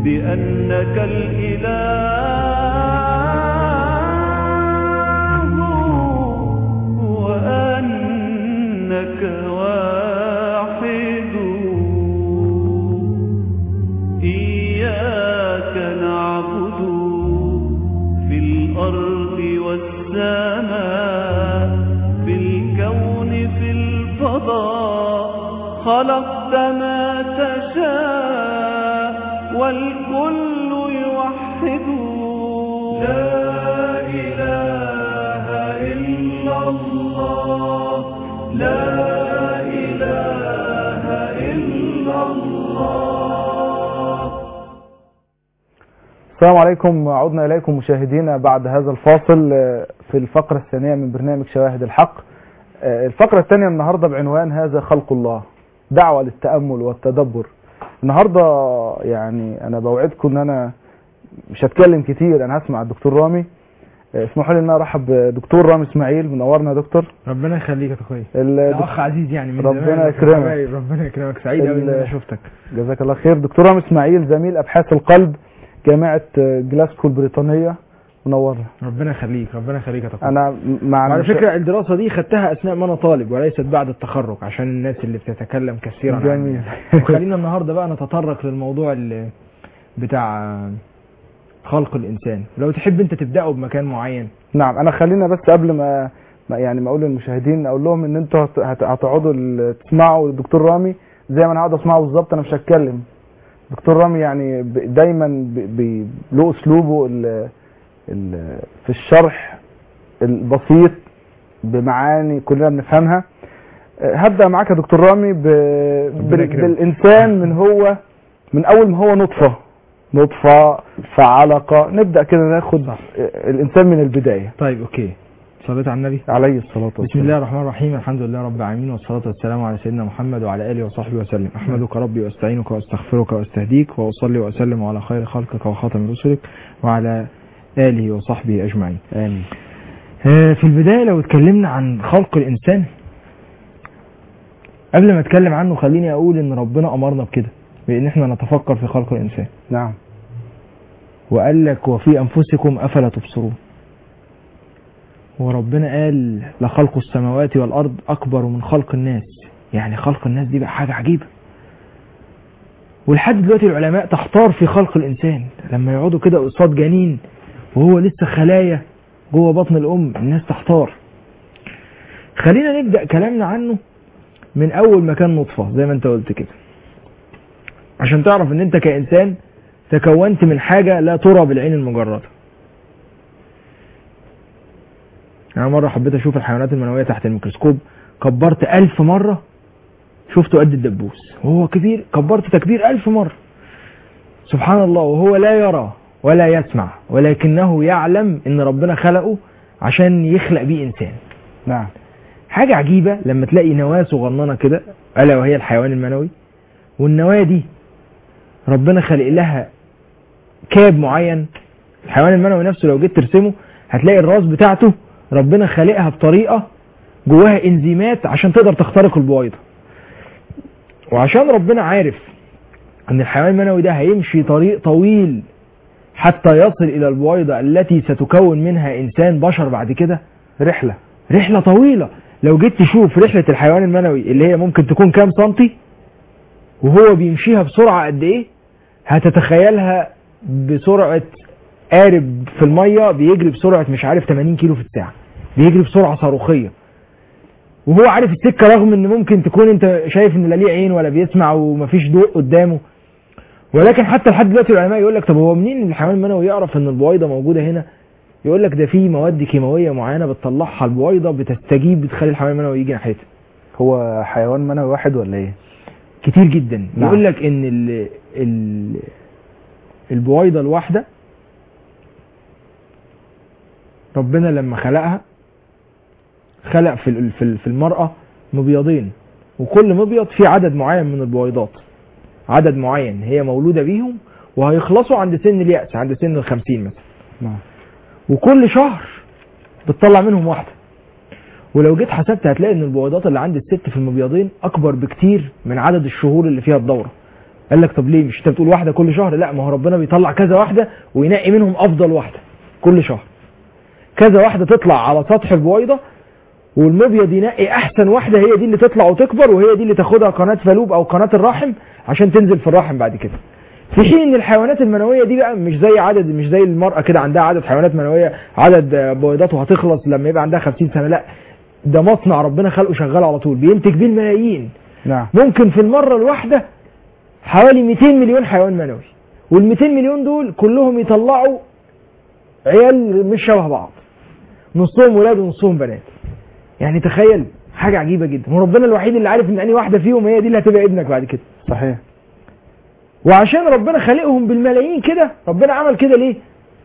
بأنك الإله وأنك واحد إياك نعبد في الأرض والسماء في الكون في الفضاء خلقت ما تشاء والكل يوحد لا إله إلا الله لا إله إلا الله السلام عليكم عدنا إليكم مشاهدينا بعد هذا الفاصل آه، في الفقرة الثانية من برنامج شواهد الحق آه، الفقرة الثانية النهاردة بعنوان هذا خلق الله دعوة للتأمل والتدبر النهاردة يعني أنا بوعدكم أن أنا مش هتكلم كتير أنا هسمع الدكتور رامي آه، اسمحوا لي أن أنا أرحب بدكتور رامي إسماعيل منورنا يا دكتور ربنا يخليك يا اخويا ال- ده اخ عزيز يعني من ربنا زمان وإحنا يكرمك. حبايب. ربنا يكرمك سعيد قوي ان ال- انا شفتك جزاك الله خير دكتور رامي إسماعيل زميل أبحاث القلب جامعة آه، جلاسكو البريطانية منورنا ربنا يخليك ربنا يخليك يا تقوى أنا مع على المشا- فكره الدراسه دي خدتها اثناء ما انا طالب وليست بعد التخرج عشان الناس اللي بتتكلم كثيرا عني جميل. يعني. وخلينا النهارده بقى نتطرق للموضوع اللي بتاع خلق الانسان لو تحب انت تبداه بمكان معين نعم انا خلينا بس قبل ما ما- يعني ما اقول للمشاهدين اقول لهم ان انتوا هت- هت- هتقعدوا ال- تسمعوا الدكتور رامي زي ما انا هقعد اسمعه بالظبط انا مش هتكلم دكتور رامي يعني ب- دايما ب- ب- له اسلوبه ال- ال- في الشرح البسيط بمعاني كلنا بنفهمها أه، هبدا معاك يا دكتور رامي ب... بال... يكرمك. بالانسان من هو من اول ما هو نطفه نطفه فعلقه نبدا كده ناخد صح. أه، الانسان من البدايه طيب اوكي صليت على النبي عليه الصلاة والسلام بسم الله الرحمن الرحيم الحمد لله رب العالمين والصلاة والسلام على سيدنا محمد وعلى آله وصحبه وسلم أحمدك ربي وأستعينك وأستغفرك وأستهديك وأصلي وأسلم على خير خلقك وخاتم رسلك وعلى آله وصحبه أجمعين آمين آه، في البداية لو اتكلمنا عن خلق الإنسان قبل ما اتكلم عنه خليني أقول إن ربنا أمرنا بكده بإن إحنا نتفكر في خلق الإنسان نعم وقال لك وفي أنفسكم أفلا تبصرون وربنا قال لخلق السماوات والأرض أكبر من خلق الناس يعني خلق الناس دي بقى حاجة عجيبة ولحد دلوقتي العلماء تحتار في خلق الإنسان لما يقعدوا كده قصاد جنين وهو لسه خلايا جوه بطن الأم الناس تحتار خلينا نبدأ كلامنا عنه من أول ما كان نطفة زي ما أنت قلت كده عشان تعرف إن أنت كإنسان تكونت من حاجة لا ترى بالعين المجردة أنا مرة حبيت أشوف الحيوانات المنوية تحت الميكروسكوب كبرت ألف مرة شفته قد الدبوس وهو كبير كبرت تكبير ألف مرة سبحان الله وهو لا يرى ولا يسمع ولكنه يعلم إن ربنا خلقه عشان يخلق بيه إنسان نعم حاجة عجيبة لما تلاقي نواة صغننة كده ألا وهي الحيوان المنوي والنواة دي ربنا خلق لها كاب معين الحيوان المنوي نفسه لو جيت ترسمه هتلاقي الراس بتاعته ربنا خالقها بطريقة جواها انزيمات عشان تقدر تخترق البويضة وعشان ربنا عارف ان الحيوان المنوي ده هيمشي طريق طويل حتى يصل الى البويضة التي ستكون منها انسان بشر بعد كده رحلة رحلة طويلة لو جيت تشوف رحلة الحيوان المنوي اللي هي ممكن تكون كام سنتي وهو بيمشيها بسرعة قد ايه هتتخيلها بسرعة قارب في المية بيجري بسرعة مش عارف 80 كيلو في الساعة بيجري بسرعة صاروخية وهو عارف السكة رغم ان ممكن تكون انت شايف ان لا ليه عين ولا بيسمع ومفيش ضوء قدامه ولكن حتى لحد دلوقتي العلماء يقول لك طب هو منين الحيوان المنوي يعرف ان البويضة موجودة هنا يقول لك ده في مواد كيماويه معينه بتطلعها البويضه بتستجيب بتخلي الحيوان المنوي يجي ناحيتها هو حيوان منوي واحد ولا ايه كتير جدا نعم. يقول لك ان ال ال البويضه الواحده ربنا لما خلقها خلق في ال- في ال- في المراه مبيضين وكل مبيض فيه عدد معين من البويضات عدد معين هي مولوده بيهم وهيخلصوا عند سن اليأس عند سن الخمسين مثلا نعم وكل شهر بتطلع منهم واحدة ولو جيت حسبت هتلاقي ان البويضات اللي عند الست في المبيضين اكبر بكتير من عدد الشهور اللي فيها الدورة قال لك طب ليه مش انت بتقول واحده كل شهر لا ما هو ربنا بيطلع كذا واحده وينقي منهم افضل واحده كل شهر كذا واحده تطلع على سطح البويضه والمبيض ينقي احسن واحده هي دي اللي تطلع وتكبر وهي دي اللي تاخدها قناه فالوب او قناه الرحم عشان تنزل في الرحم بعد كده في حين ان الحيوانات المنويه دي بقى مش زي عدد مش زي المراه كده عندها عدد حيوانات منويه عدد آه، بويضات وهتخلص لما يبقى عندها 50 سنه لا ده مصنع ربنا خلقه شغال على طول بينتج بيه الملايين نعم ممكن في المره الواحده حوالي 200 مليون حيوان منوي وال 200 مليون دول كلهم يطلعوا عيال مش شبه بعض نصهم ولاد ونصهم بنات يعني تخيل حاجه عجيبه جدا وربنا الوحيد اللي عارف ان انهي واحده فيهم هي دي اللي هتبقى ابنك بعد كده صحيح وعشان ربنا خالقهم بالملايين كده ربنا عمل كده ليه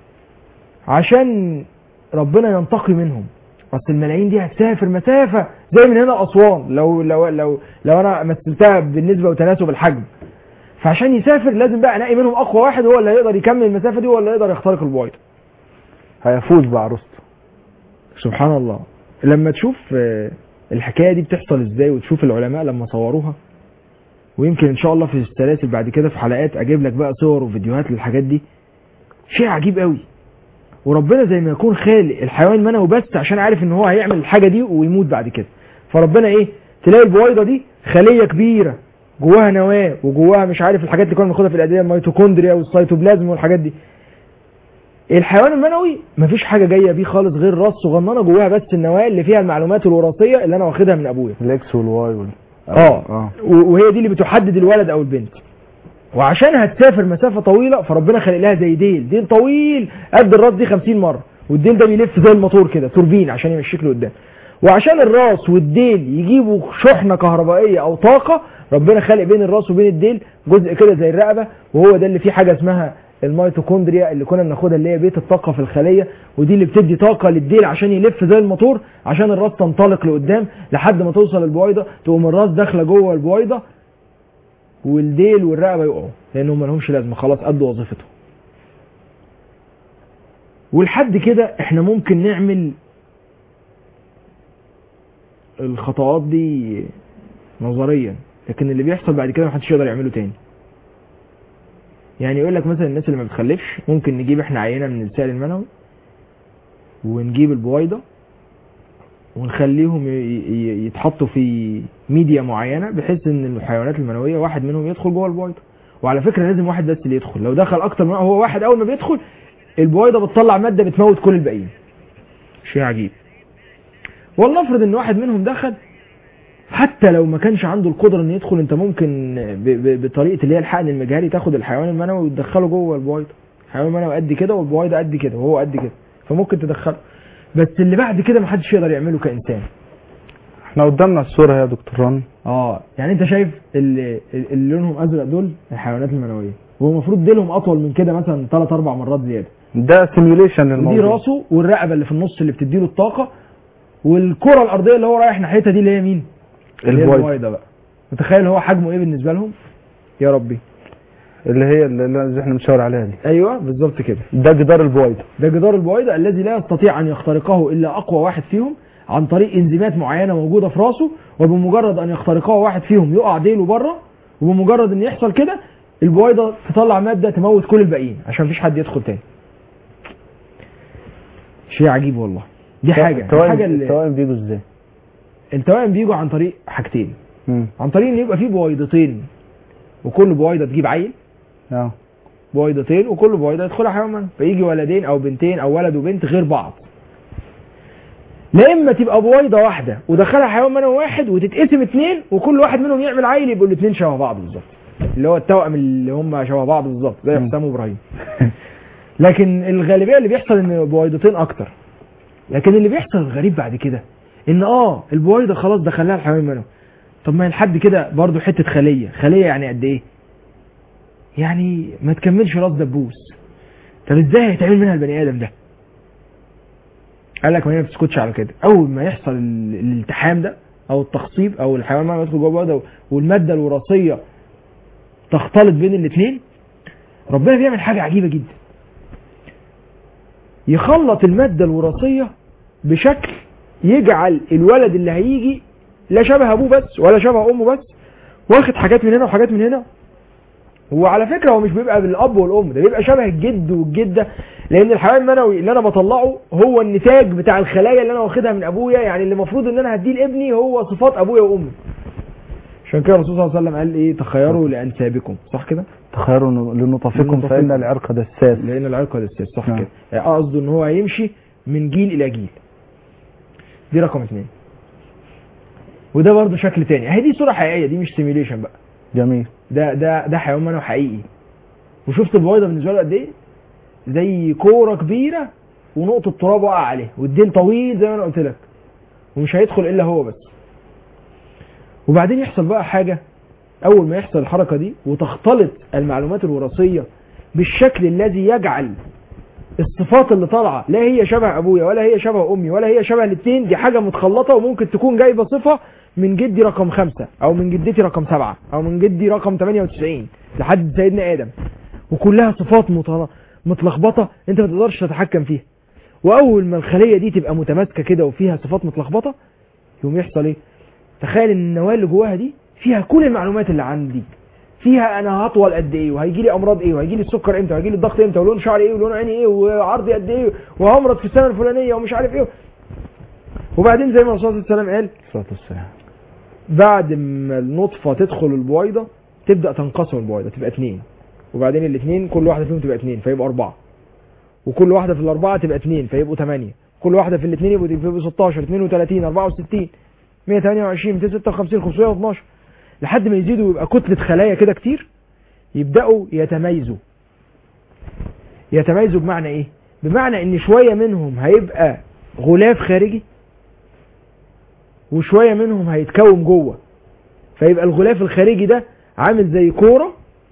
عشان ربنا ينتقي منهم اصل الملايين دي هتسافر مسافه زي من هنا اسوان لو لو لو لو انا مثلتها بالنسبه وتناسب الحجم فعشان يسافر لازم بقى الاقي منهم اقوى واحد هو اللي هيقدر يكمل المسافه دي هو اللي يقدر يخترق البويضه هيفوز بعروسته سبحان الله لما تشوف آه، الحكايه دي بتحصل ازاي وتشوف العلماء لما صوروها ويمكن ان شاء الله في السلاسل بعد كده في حلقات اجيب لك بقى صور وفيديوهات للحاجات دي شيء عجيب قوي وربنا زي ما يكون خالق الحيوان المنوي بس عشان عارف ان هو هيعمل الحاجه دي ويموت بعد كده فربنا ايه تلاقي البويضه دي خليه كبيره جواها نواه وجواها مش عارف الحاجات اللي كنا بناخدها في الادويه الميتوكوندريا والسيتوبلازم والحاجات دي الحيوان المنوي مفيش حاجه جايه بيه خالص غير راس صغننه جواها بس النواه اللي فيها المعلومات الوراثيه اللي انا واخدها من ابويا الاكس والواي وال اه اه و- وهي دي اللي بتحدد الولد او البنت وعشان هتسافر مسافه طويله فربنا خلق لها زي ديل ديل طويل قد الراس دي 50 مره والديل ده بيلف زي الموتور كده توربين عشان يمشيك لقدام وعشان الراس والديل يجيبوا شحنه كهربائيه او طاقه ربنا خلق بين الراس وبين الديل جزء كده زي الرقبه وهو ده اللي فيه حاجه اسمها الميتوكوندريا اللي كنا بناخدها اللي هي بيت الطاقه في الخليه ودي اللي بتدي طاقه للديل عشان يلف زي الموتور عشان الراس تنطلق لقدام لحد ما توصل البويضه تقوم الراس داخله جوه البويضه والديل والرقبه يقعوا لانهم ما لهمش لازمه خلاص ادوا وظيفتهم ولحد كده احنا ممكن نعمل الخطوات دي نظريا لكن اللي بيحصل بعد كده محدش يقدر يعمله تاني يعني يقول لك مثلا الناس اللي ما بتخلفش ممكن نجيب احنا عينه من السائل المنوي ونجيب البويضه ونخليهم ي- ي- يتحطوا في ميديا معينه بحيث ان الحيوانات المنويه واحد منهم يدخل جوه البويضه وعلى فكره لازم واحد بس اللي يدخل لو دخل اكتر من هو واحد اول ما بيدخل البويضه بتطلع ماده بتموت كل الباقيين شيء عجيب ولنفرض ان واحد منهم دخل حتى لو ما كانش عنده القدره ان يدخل انت ممكن ب- ب- بطريقه اللي هي الحقن المجهري تاخد الحيوان المنوي وتدخله جوه البويضه الحيوان المنوي قد كده والبويضه قد كده وهو قد كده فممكن تدخله بس اللي بعد كده محدش يقدر يعمله كانسان احنا قدامنا الصوره يا دكتور رامي اه يعني انت شايف اللي, اللي لونهم ازرق دول الحيوانات المنويه وهو المفروض ديلهم اطول من كده مثلا ثلاث اربع مرات زياده ده سيميوليشن ودي للموضوع راسه والرقبه اللي في النص اللي بتديله الطاقه والكره الارضيه اللي هو رايح ناحيتها دي اللي هي مين؟ اللي هي البويضة. البويضه بقى متخيل هو حجمه ايه بالنسبه لهم؟ يا ربي اللي هي اللي اللي احنا بنشاور عليها دي ايوه بالظبط كده ده جدار البويضه ده جدار البويضه الذي لا يستطيع ان يخترقه الا اقوى واحد فيهم عن طريق انزيمات معينه موجوده في راسه وبمجرد ان يخترقه واحد فيهم يقع ديله بره وبمجرد ان يحصل كده البويضه تطلع ماده تموت كل الباقيين عشان مفيش حد يدخل تاني شيء عجيب والله دي حاجه التوائم- الحاجه اللي التوائم بيجوا ازاي؟ التوائم بيجوا عن طريق حاجتين مم. عن طريق ان يبقى في بويضتين وكل بويضه تجيب عيل اه بويضتين وكل بويضه يدخلها حيوان منوي فيجي ولدين او بنتين او ولد وبنت غير بعض لا اما تبقى بويضه واحده ودخلها حيوان منوي واحد وتتقسم اتنين وكل واحد منهم يعمل عيل يبقوا الاتنين شبه بعض بالظبط اللي هو التوأم اللي هم شبه بعض بالظبط زي مم. حسام وابراهيم لكن الغالبيه اللي بيحصل ان بويضتين اكتر لكن اللي بيحصل الغريب بعد كده ان اه البويضه خلاص دخلها الحيوان المنوي طب ما لحد كده برضو حته خليه خليه يعني قد ايه يعني ما تكملش راس دبوس طب ازاي هيتعمل منها البني ادم ده قال لك ما هي ما بتسكتش على كده اول ما يحصل ال- الالتحام ده او التخصيب او الحيوان ما يدخل جوه البويضه والماده الوراثيه تختلط بين الاثنين ربنا بيعمل حاجه عجيبه جدا يخلط الماده الوراثيه بشكل يجعل الولد اللي هيجي لا شبه ابوه بس ولا شبه امه بس واخد حاجات من هنا وحاجات من هنا وعلى فكره هو مش بيبقى بالاب والام ده بيبقى شبه الجد والجده لان الحيوان المنوي اللي انا بطلعه هو النتاج بتاع الخلايا اللي انا واخدها من ابويا يعني اللي المفروض ان انا هديه لابني هو صفات ابويا وامي عشان كده الرسول صلى الله عليه وسلم قال ايه تخيروا لانسابكم صح كده تخيروا لنطفكم لنطفكم. فان العرق دساس لان العرق دساس صح نعم. كده يعني قصده ان هو هيمشي من جيل الى جيل دي رقم اثنين وده برضه شكل تاني اهي دي صوره حقيقيه دي مش سيميوليشن بقى جميل ده ده ده حيوان منوي حقيقي وشفت البويضه بالنسبه له قد ايه زي كوره كبيره ونقطه تراب واقع عليها والديل طويل زي ما انا قلت لك ومش هيدخل الا هو بس وبعدين يحصل بقى حاجه اول ما يحصل الحركه دي وتختلط المعلومات الوراثيه بالشكل الذي يجعل الصفات اللي طالعه لا هي شبه ابويا ولا هي شبه امي ولا هي شبه الاثنين دي حاجه متخلطه وممكن تكون جايبه صفه من جدي رقم خمسة او من جدتي رقم سبعة او من جدي رقم 98 لحد سيدنا ادم وكلها صفات متل- متلخبطه انت ما تقدرش تتحكم فيها واول ما الخليه دي تبقى متماسكه كده وفيها صفات متلخبطه يقوم يحصل ايه تخيل ان النواه اللي جواها دي فيها كل المعلومات اللي عندي فيها انا هطول قد ايه وهيجي لي امراض ايه وهيجي لي السكر امتى وهيجي لي الضغط امتى ولون شعري ايه ولون عيني ايه وعرضي قد ايه وهمرض في السنه الفلانيه ومش عارف ايه وبعدين زي ما الرسول صلى الله عليه وسلم قال الصلاه والسلام بعد ما النطفه تدخل البويضه تبدا تنقسم البويضه تبقى اثنين وبعدين الاثنين كل واحده فيهم تبقى اثنين فيبقى اربعه وكل واحده في الاربعه تبقى اثنين فيبقوا ثمانيه كل واحده في الاثنين يبقوا يبقوا 16 32 64 128 256 512 لحد ما يزيدوا ويبقى كتله خلايا كده كتير يبداوا يتميزوا يتميزوا بمعنى ايه بمعنى ان شويه منهم هيبقى غلاف خارجي وشويه منهم هيتكون جوه فيبقى الغلاف الخارجي ده عامل زي كوره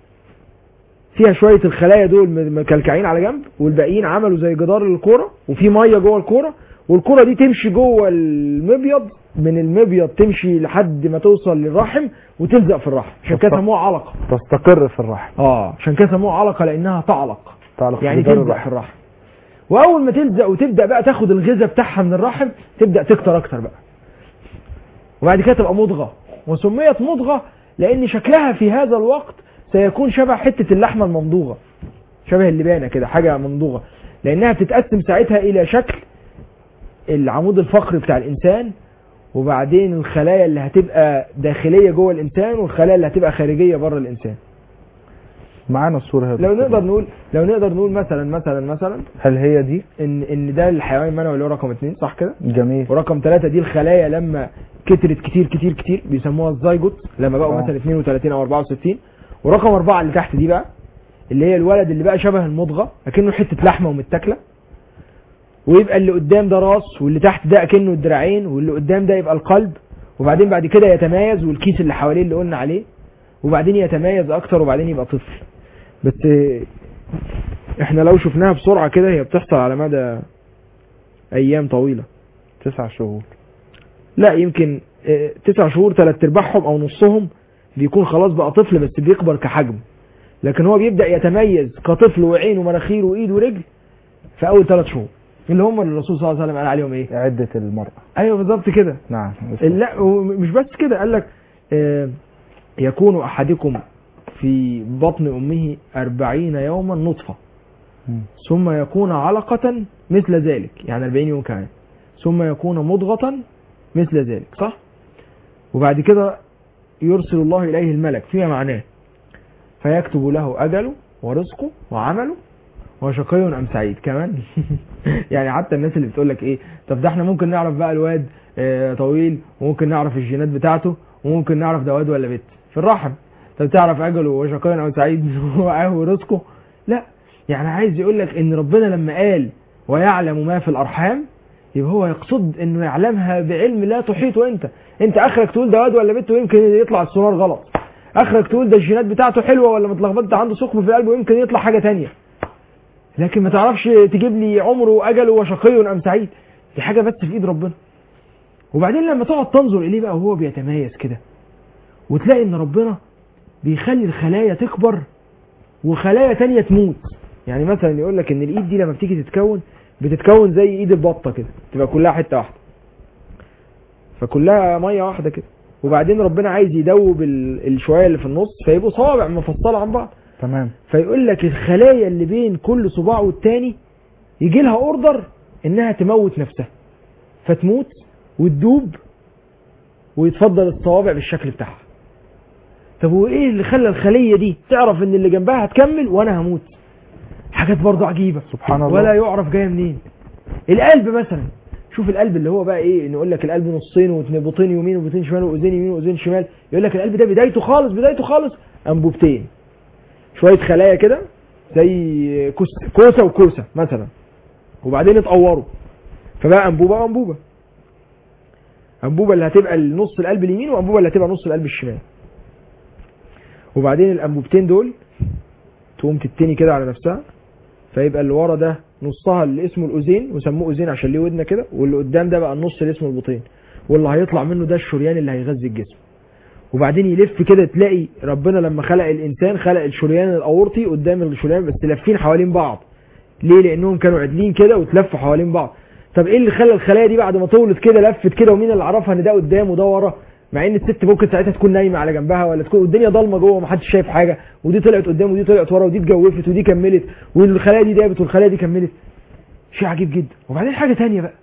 فيها شويه الخلايا دول م- مكلكعين على جنب والباقيين عملوا زي جدار الكوره وفي ميه جوه الكوره والكوره دي تمشي جوه المبيض من المبيض تمشي لحد ما توصل للرحم وتلزق في الرحم عشان كده سموها علقه تستقر في الرحم اه عشان كده سموها علقه لانها تعلق تعلق يعني جدار تلزق في الرحم واول ما تلزق وتبدا بقى تاخد الغذاء بتاعها من الرحم تبدا تكتر اكتر بقى وبعد كده تبقى مضغه وسميت مضغه لان شكلها في هذا الوقت سيكون شبه حته اللحمه الممضوغه شبه اللبانه كده حاجه ممضوغه لانها بتتقسم ساعتها الى شكل العمود الفقري بتاع الانسان وبعدين الخلايا اللي هتبقى داخليه جوه الانسان والخلايا اللي هتبقى خارجيه بره الانسان معانا الصوره هذه لو نقدر نقول لو نقدر نقول مثلا مثلا مثلا هل هي دي ان ان ده الحيوان المنوي اللي هو رقم اثنين صح كده جميل ورقم ثلاثة دي الخلايا لما كترت كتير كتير كتير بيسموها الزيجوت لما بقوا آه. مثلا 32 او 64 ورقم أربعة اللي تحت دي بقى اللي هي الولد اللي بقى شبه المضغة اكنه حتة لحمة ومتاكلة ويبقى اللي قدام ده راس واللي تحت ده اكنه الدراعين واللي قدام ده يبقى القلب وبعدين بعد كده يتميز والكيس اللي حواليه اللي قلنا عليه وبعدين يتميز اكتر وبعدين يبقى طفل بس احنا لو شفناها بسرعة كده هي بتحصل على مدى ايام طويلة تسع شهور لا يمكن آه، تسع شهور ثلاث ارباعهم او نصهم بيكون خلاص بقى طفل بس بيكبر كحجم لكن هو بيبدا يتميز كطفل وعين ومناخير وايد ورجل في اول ثلاث شهور اللي هم اللي الرسول صلى الله عليه وسلم قال عليهم ايه عده المراه ايوه بالظبط كده نعم لا ومش بس كده قال لك آه، يكون احدكم في بطن امه أربعين يوما نطفه مم. ثم يكون علقة مثل ذلك يعني 40 يوم كمان ثم يكون مضغة مثل ذلك صح وبعد كده يرسل الله إليه الملك فيما معناه فيكتب له أجله ورزقه وعمله وشقي أم سعيد كمان يعني حتى الناس اللي بتقول لك إيه طب ده احنا ممكن نعرف بقى الواد آه، طويل وممكن نعرف الجينات بتاعته وممكن نعرف ده واد ولا بنت في الرحم طب تعرف أجله وشقي أم سعيد ورزقه لا يعني عايز يقول لك ان ربنا لما قال ويعلم ما في الارحام يبقى هو يقصد انه يعلمها بعلم لا تحيطه انت انت اخرك تقول ده واد ولا بنت ويمكن يطلع السونار غلط اخرك تقول ده الجينات بتاعته حلوه ولا متلخبطه عنده ثقب في قلبه ويمكن يطلع حاجه تانية لكن ما تعرفش تجيب لي عمره واجله وشقي ام سعيد دي حاجه بس في ايد ربنا وبعدين لما تقعد تنظر اليه بقى وهو بيتميز كده وتلاقي ان ربنا بيخلي الخلايا تكبر وخلايا تانية تموت يعني مثلا يقول لك ان الايد دي لما بتيجي تتكون بتتكون زي ايد البطه كده تبقى كلها حته واحده فكلها ميه واحده كده وبعدين ربنا عايز يدوب ال- الشويه اللي في النص فيبقوا صوابع مفصله عن بعض تمام فيقول لك الخلايا اللي بين كل صباع والتاني يجي لها اوردر انها تموت نفسها فتموت وتدوب ويتفضل الصوابع بالشكل بتاعها طب وايه اللي خلى الخليه دي تعرف ان اللي جنبها هتكمل وانا هموت حاجات برضه عجيبه سبحان الله. ولا يعرف جايه منين القلب مثلا شوف القلب اللي هو بقى ايه نقول لك القلب نصين وبطين يمين وبطين شمال واذين يمين واذين شمال يقول لك القلب ده بدايته خالص بدايته خالص انبوبتين شويه خلايا كده زي كوس- كوسه وكوسه مثلا وبعدين اتقوروا فبقى انبوبه وانبوبه انبوبه اللي هتبقى نص القلب اليمين وانبوبه اللي هتبقى نص القلب الشمال وبعدين الانبوبتين دول تقوم تتني كده على نفسها فيبقى اللي ورا ده نصها اللي اسمه الاذين وسموه اذين عشان ليه ودنه كده واللي قدام ده بقى النص اللي اسمه البطين واللي هيطلع منه ده الشريان اللي هيغذي الجسم وبعدين يلف كده تلاقي ربنا لما خلق الانسان خلق الشريان الاورطي قدام الشريان بس لافين حوالين بعض ليه لانهم كانوا عدلين كده وتلفوا حوالين بعض طب ايه اللي خلى الخلايا دي بعد ما طولت كده لفت كده ومين اللي عرفها ان ده قدام وده ورا مع ان الست ممكن ساعتها تكون نايمه على جنبها ولا تكون الدنيا ضلمه جوه ومحدش شايف حاجه ودي طلعت قدام ودي طلعت ورا ودي اتجوفت ودي كملت والخلايا دي دابت والخلايا دي كملت شيء عجيب جدا وبعدين حاجه تانية بقى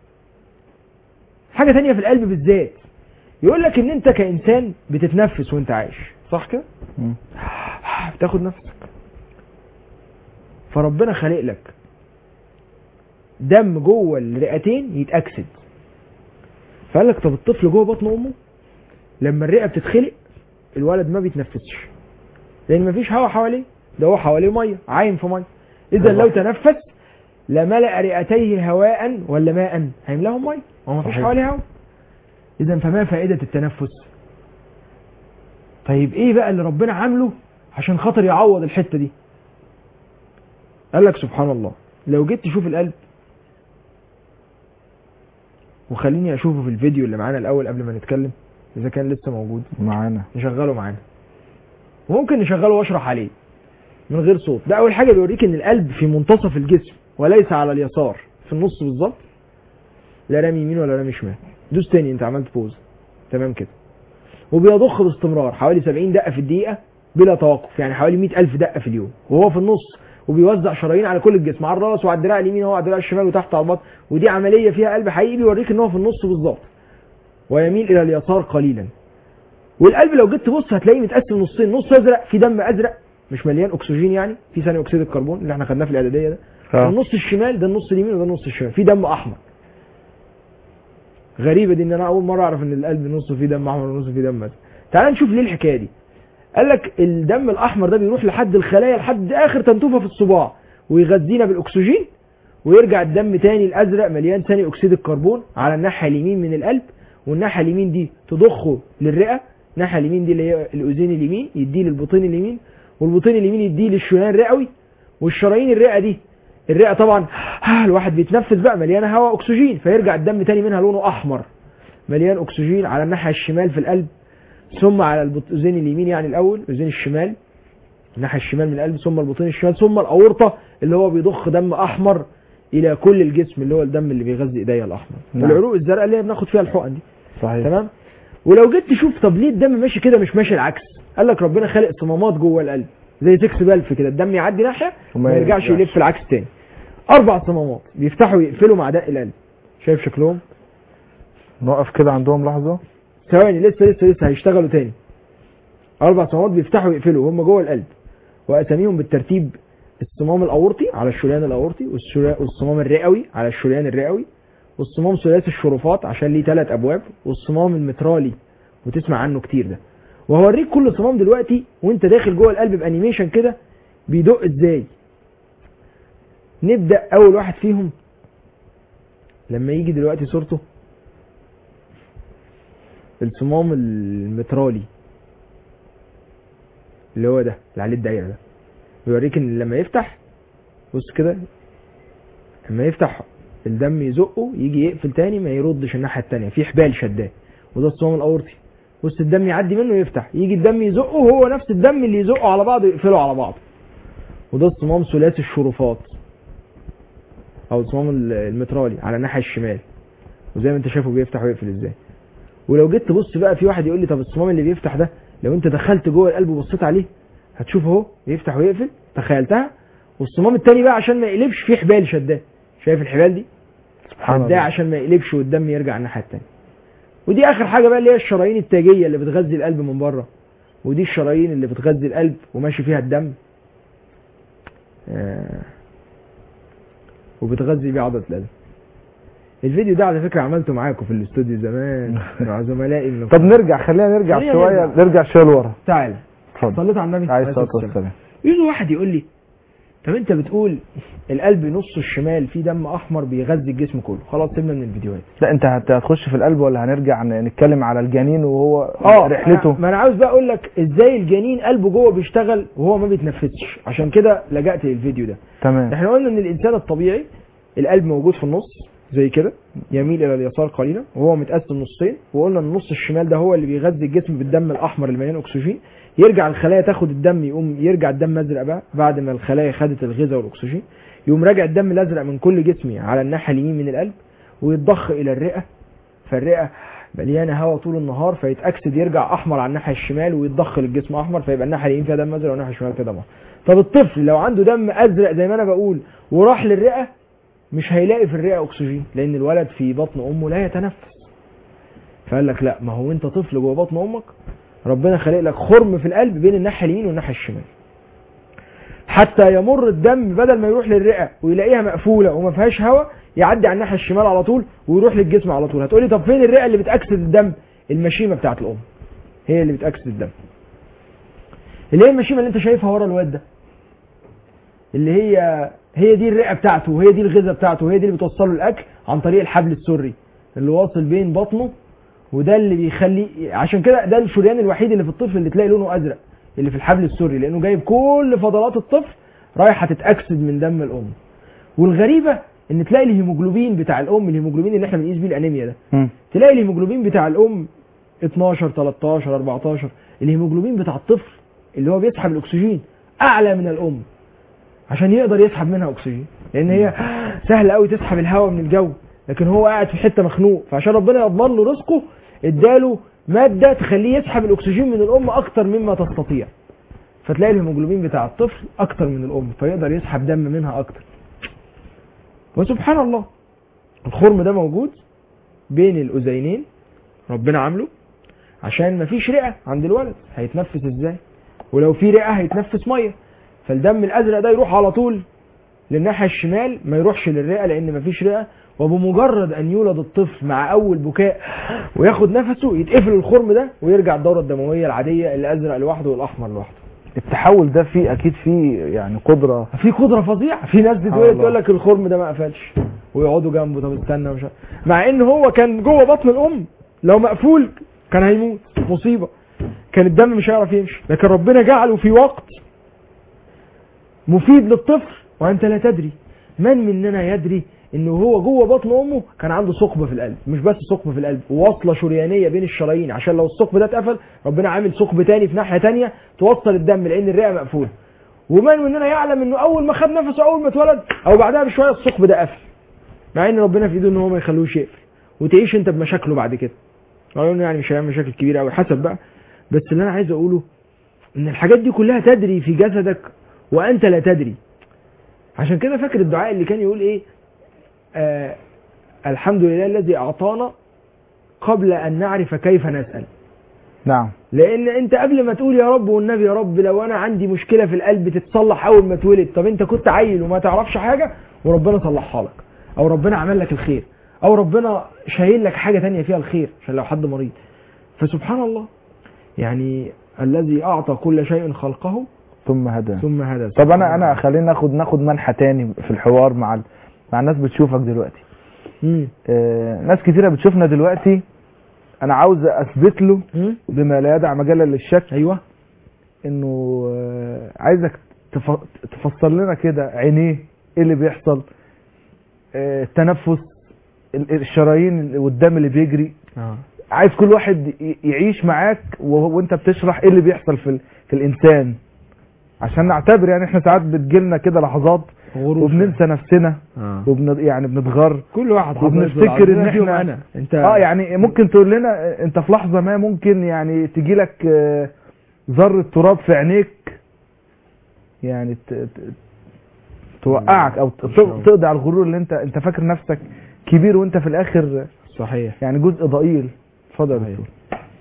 حاجه تانية في القلب بالذات يقول لك ان انت كانسان بتتنفس وانت عايش صح كده مم. بتاخد نفسك فربنا خالق لك دم جوه الرئتين يتاكسد فقال لك طب الطفل جوه بطن امه لما الرئه بتتخلق الولد ما بيتنفسش لان مفيش هواء حواليه ده هو حواليه ميه عايم في ميه اذا لو تنفس لملأ رئتيه هواء ولا ماء هيملاهم ميه هو مفيش صحيح. حواليه هواء اذا فما فائده التنفس طيب ايه بقى اللي ربنا عامله عشان خاطر يعوض الحته دي قال لك سبحان الله لو جيت تشوف القلب وخليني اشوفه في الفيديو اللي معانا الاول قبل ما نتكلم اذا كان لسه موجود معانا نشغله معانا وممكن نشغله واشرح عليه من غير صوت ده اول حاجه بيوريك ان القلب في منتصف الجسم وليس على اليسار في النص بالظبط لا رامي يمين ولا رامي شمال دوس تاني انت عملت بوز تمام كده وبيضخ باستمرار حوالي 70 دقه في الدقيقه بلا توقف يعني حوالي 100 الف دقه في اليوم وهو في النص وبيوزع شرايين على كل الجسم على الراس وعلى الدراع اليمين وهو على الدراع الشمال وتحت على البطن ودي عمليه فيها قلب حقيقي بيوريك ان هو في النص بالظبط ويميل الى اليسار قليلا والقلب لو جيت تبص هتلاقيه متقسم نصين نص ازرق في دم ازرق مش مليان اكسجين يعني في ثاني اكسيد الكربون اللي احنا خدناه في الاعداديه ده آه. والنص الشمال ده النص اليمين وده النص الشمال في دم احمر غريبه دي ان انا اول مره اعرف ان القلب نصه فيه دم احمر ونصه فيه دم ازرق تعال نشوف ليه الحكايه دي قال لك الدم الاحمر ده بيروح لحد الخلايا لحد اخر تنتوفه في الصباع ويغذينا بالاكسجين ويرجع الدم تاني الازرق مليان ثاني اكسيد الكربون على الناحيه اليمين من القلب والناحيه اليمين دي تضخه للرئه الناحيه اليمين دي اللي هي الاذين اليمين يديه للبطين اليمين والبطين اليمين يديه للشريان الرئوي والشرايين الرئه دي الرئه طبعا الواحد بيتنفس بقى مليانه هواء اكسجين فيرجع الدم تاني منها لونه احمر مليان اكسجين على الناحيه الشمال في القلب ثم على الاذين اليمين يعني الاول الاذين الشمال الناحيه الشمال من القلب ثم البطين الشمال ثم الاورطه اللي هو بيضخ دم احمر الى كل الجسم اللي هو الدم اللي بيغذي ايديا الاحمر نعم. والعروق الزرقاء اللي هي بناخد فيها الحقن دي صحيح تمام ولو جيت تشوف طب ليه الدم ماشي كده مش ماشي العكس قال لك ربنا خالق صمامات جوه القلب زي سكس بالف كده الدم يعدي ناحيه وما ما يرجعش يرجعش. يلف العكس تاني اربع صمامات بيفتحوا ويقفلوا مع دق القلب شايف شكلهم نقف كده عندهم لحظه ثواني لسه لسه لسه هيشتغلوا تاني اربع صمامات بيفتحوا ويقفلوا هم جوه القلب واساميهم بالترتيب الصمام الاورطي على الشريان الاورطي والشريان- والصمام الرئوي على الشريان الرئوي والصمام ثلاثي الشرفات عشان ليه ثلاث ابواب والصمام المترالي وتسمع عنه كتير ده وهوريك كل صمام دلوقتي وانت داخل جوه القلب بانيميشن كده بيدق ازاي نبدا اول واحد فيهم لما يجي دلوقتي صورته الصمام المترالي اللي هو ده اللي عليه الدايره ده بيوريك ان لما يفتح بص كده لما يفتح الدم يزقه يجي يقفل تاني ما يردش الناحيه التانيه في حبال شداه وده الصمام الاورطي بص الدم يعدي منه يفتح يجي الدم يزقه وهو نفس الدم اللي يزقه على بعضه يقفله على بعضه وده الصمام ثلاثي الشرفات او الصمام المترالي على الناحيه الشمال وزي ما انت شايفه بيفتح ويقفل ازاي ولو جيت تبص بقى في واحد يقول لي طب الصمام اللي بيفتح ده لو انت دخلت جوه القلب وبصيت عليه هتشوف اهو يفتح ويقفل تخيلتها والصمام التاني بقى عشان ما يقلبش فيه حبال شداه شايف الحبال دي سبحان شداه الله عشان ما يقلبش والدم يرجع الناحيه التانيه ودي اخر حاجه بقى اللي هي الشرايين التاجيه اللي بتغذي القلب من بره ودي الشرايين اللي بتغذي القلب وماشي فيها الدم آه، وبتغذي بيه عضله القلب الفيديو ده على فكره عملته معاكم في الاستوديو زمان مع زملائي من طب نرجع خلينا نرجع خلينا شويه نرجع. نرجع شويه لورا تعالى اتفضل صليت على النبي عليه عليه الصلاه الصلاة والسلام يجي واحد يقول لي طب انت بتقول القلب نصه الشمال فيه دم احمر بيغذي الجسم كله خلاص سيبنا من الفيديوهات لا انت هت- هتخش في القلب ولا هنرجع ن- نتكلم على الجنين وهو اه رحلته أنا- ما انا عاوز بقى اقول لك ازاي الجنين قلبه جوه بيشتغل وهو ما بيتنفسش عشان كده لجأت للفيديو ده تمام احنا قلنا ان الانسان الطبيعي القلب موجود في النص زي كده يميل الى اليسار قليلا وهو متقسم نصين وقلنا ان النص الشمال ده هو اللي بيغذي الجسم بالدم الاحمر اللي مليان اكسجين يرجع الخلايا تاخد الدم يقوم يرجع الدم ازرق بقى بعد ما الخلايا خدت الغذاء والاكسجين يقوم راجع الدم الازرق من كل جسمي على الناحيه اليمين من القلب ويتضخ الى الرئه فالرئه مليانه هواء طول النهار فيتاكسد يرجع احمر على الناحيه الشمال ويتضخ للجسم احمر فيبقى الناحيه اليمين فيها دم ازرق والناحيه الشمال فيها دم احمر طب الطفل لو عنده دم ازرق زي ما انا بقول وراح للرئه مش هيلاقي في الرئه اكسجين لان الولد في بطن امه لا يتنفس فقال لك لا ما هو انت طفل جوه بطن امك ربنا خلق لك خرم في القلب بين الناحيه اليمين والناحيه الشمال حتى يمر الدم بدل ما يروح للرئه ويلاقيها مقفوله وما فيهاش هواء يعدي على الناحيه الشمال على طول ويروح للجسم على طول هتقولي طب فين الرئه اللي بتاكسد الدم المشيمه بتاعت الام هي اللي بتاكسد الدم اللي هي المشيمه اللي انت شايفها ورا الواد ده اللي هي هي دي الرئه بتاعته وهي دي الغذاء بتاعته وهي دي اللي بتوصله الاكل عن طريق الحبل السري اللي واصل بين بطنه وده اللي بيخليه عشان كده ده الشريان الوحيد اللي في الطفل اللي تلاقي لونه ازرق اللي في الحبل السري لانه جايب كل فضلات الطفل رايحه تتاكسد من دم الام والغريبه ان تلاقي الهيموجلوبين بتاع الام الهيموجلوبين اللي احنا بنقيس بيه الانيميا ده مم. تلاقي الهيموجلوبين بتاع الام 12 13 14 الهيموجلوبين بتاع الطفل اللي هو بيسحب الاكسجين اعلى من الام عشان يقدر يسحب منها اكسجين لان هي سهل قوي تسحب الهواء من الجو لكن هو قاعد في حته مخنوق فعشان ربنا يضمن له رزقه اداله ماده تخليه يسحب الاكسجين من الام اكتر مما تستطيع فتلاقي الهيموجلوبين بتاع الطفل اكتر من الام فيقدر يسحب دم منها اكتر وسبحان الله الخرم ده موجود بين الاذينين ربنا عامله عشان مفيش رئه عند الولد هيتنفس ازاي ولو في رئه هيتنفس ميه فالدم الازرق ده يروح على طول للناحيه الشمال ما يروحش للرئه لان مفيش رئه وبمجرد ان يولد الطفل مع اول بكاء وياخد نفسه يتقفل الخرم ده ويرجع الدوره الدمويه العاديه الازرق لوحده والاحمر لوحده التحول ده فيه اكيد فيه يعني قدره في قدره فظيعه في ناس سبحان بتقول الله. تقول لك الخرم ده ما قفلش ويقعدوا جنبه طب استنى مش عارف. مع ان هو كان جوه بطن الام لو مقفول كان هيموت مصيبه كان الدم مش هيعرف يمشي لكن ربنا جعله في وقت مفيد للطفل وانت لا تدري من مننا يدري انه هو جوه بطن امه كان عنده ثقب في القلب مش بس ثقب في القلب وواصله شريانيه بين الشرايين عشان لو الثقب ده اتقفل ربنا عامل ثقب تاني في ناحيه تانيه توصل الدم لان الرئه مقفوله ومن مننا يعلم انه اول ما خد نفسه اول ما اتولد او بعدها بشويه الثقب ده قفل مع ان ربنا في ايده ان هو ما يخلوش يقفل وتعيش انت بمشاكله بعد كده قالوا يعني مش هيعمل مشاكل كبيره قوي حسب بقى بس اللي انا عايز اقوله ان الحاجات دي كلها تدري في جسدك وانت لا تدري عشان كده فاكر الدعاء اللي كان يقول ايه آه الحمد لله الذي اعطانا قبل ان نعرف كيف نسال نعم لان انت قبل ما تقول يا رب والنبي يا رب لو انا عندي مشكله في القلب تتصلح اول ما اتولد طب انت كنت عيل وما تعرفش حاجه وربنا صلحها لك او ربنا عمل لك الخير او ربنا شايل لك حاجه تانية فيها الخير عشان لو حد مريض فسبحان الله يعني الذي اعطى كل شيء خلقه ثم هدى ثم هدى طب انا انا خلينا ناخد ناخد منحى تاني في الحوار مع ال... مع الناس بتشوفك دلوقتي مم. آه ناس كتيره بتشوفنا دلوقتي انا عاوز اثبت له مم. بما لا يدع مجالا للشك ايوه انه آه عايزك تف... تفسر لنا كده عينيه ايه اللي بيحصل آه التنفس ال- الشرايين والدم اللي بيجري اه عايز كل واحد ي- يعيش معاك وهو- وانت بتشرح ايه اللي بيحصل في, ال... في الانسان عشان نعتبر يعني احنا ساعات بتجيلنا كده لحظات غرور وبننسى نفسنا اه وبن يعني بنتغر كل واحد حصل وبنفتكر له العظيم. ان فيهم احنا انا انت اه يعني ممكن تقول لنا انت في لحظه ما ممكن يعني تجي لك ذره تراب في عينيك يعني ت- ت- توقعك او ت- مش قوي. تقضي على الغرور اللي انت انت فاكر نفسك كبير وانت في الاخر صحيح يعني جزء ضئيل اتفضل يا صحيح. دكتور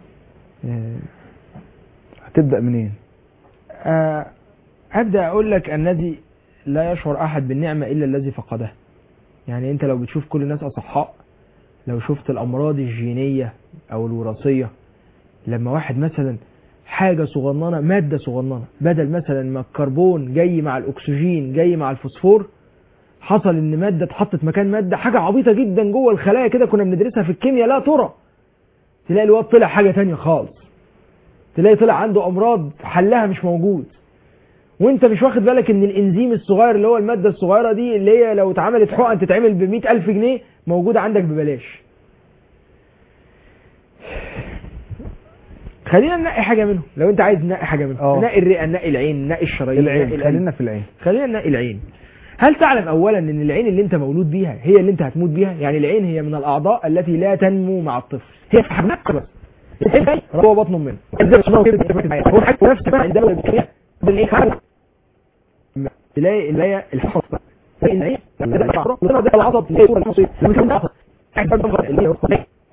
هتبدا منين آه، أبدأ أقول لك الذي لا يشعر أحد بالنعمة إلا الذي فقدها يعني أنت لو بتشوف كل الناس أصحاء لو شفت الأمراض الجينية أو الوراثية لما واحد مثلا حاجة صغننة مادة صغننة بدل مثلا ما الكربون جاي مع الأكسجين جاي مع الفوسفور حصل إن مادة اتحطت مكان مادة حاجة عبيطة جدا جوه الخلايا كده كنا بندرسها في الكيمياء لا ترى تلاقي الواد طلع حاجة تانية خالص تلاقي طلع عنده امراض حلها مش موجود وانت مش واخد بالك ان الانزيم الصغير اللي هو الماده الصغيره دي اللي هي لو اتعملت حقن تتعمل ب ألف جنيه موجوده عندك ببلاش خلينا ننقي حاجه منهم لو انت عايز ننقي حاجه منهم اه. ننقي الرئه ننقي العين ننقي الشرايين ننقي العين القلب. خلينا في العين خلينا ننقي العين هل تعلم اولا ان العين اللي انت مولود بيها هي اللي انت هتموت بيها يعني العين هي من الاعضاء التي لا تنمو مع الطفل هي في حجمها بس العين جاي هو بطنه منه هو حاجه نفس ما عندما بتلاقي العين حاجه تلاقي اللي الحفظ تلاقي العين تلاقي الشعر وتلاقي ده العصب تلاقي صوره الحصير لما يكون ده عصب اللي هو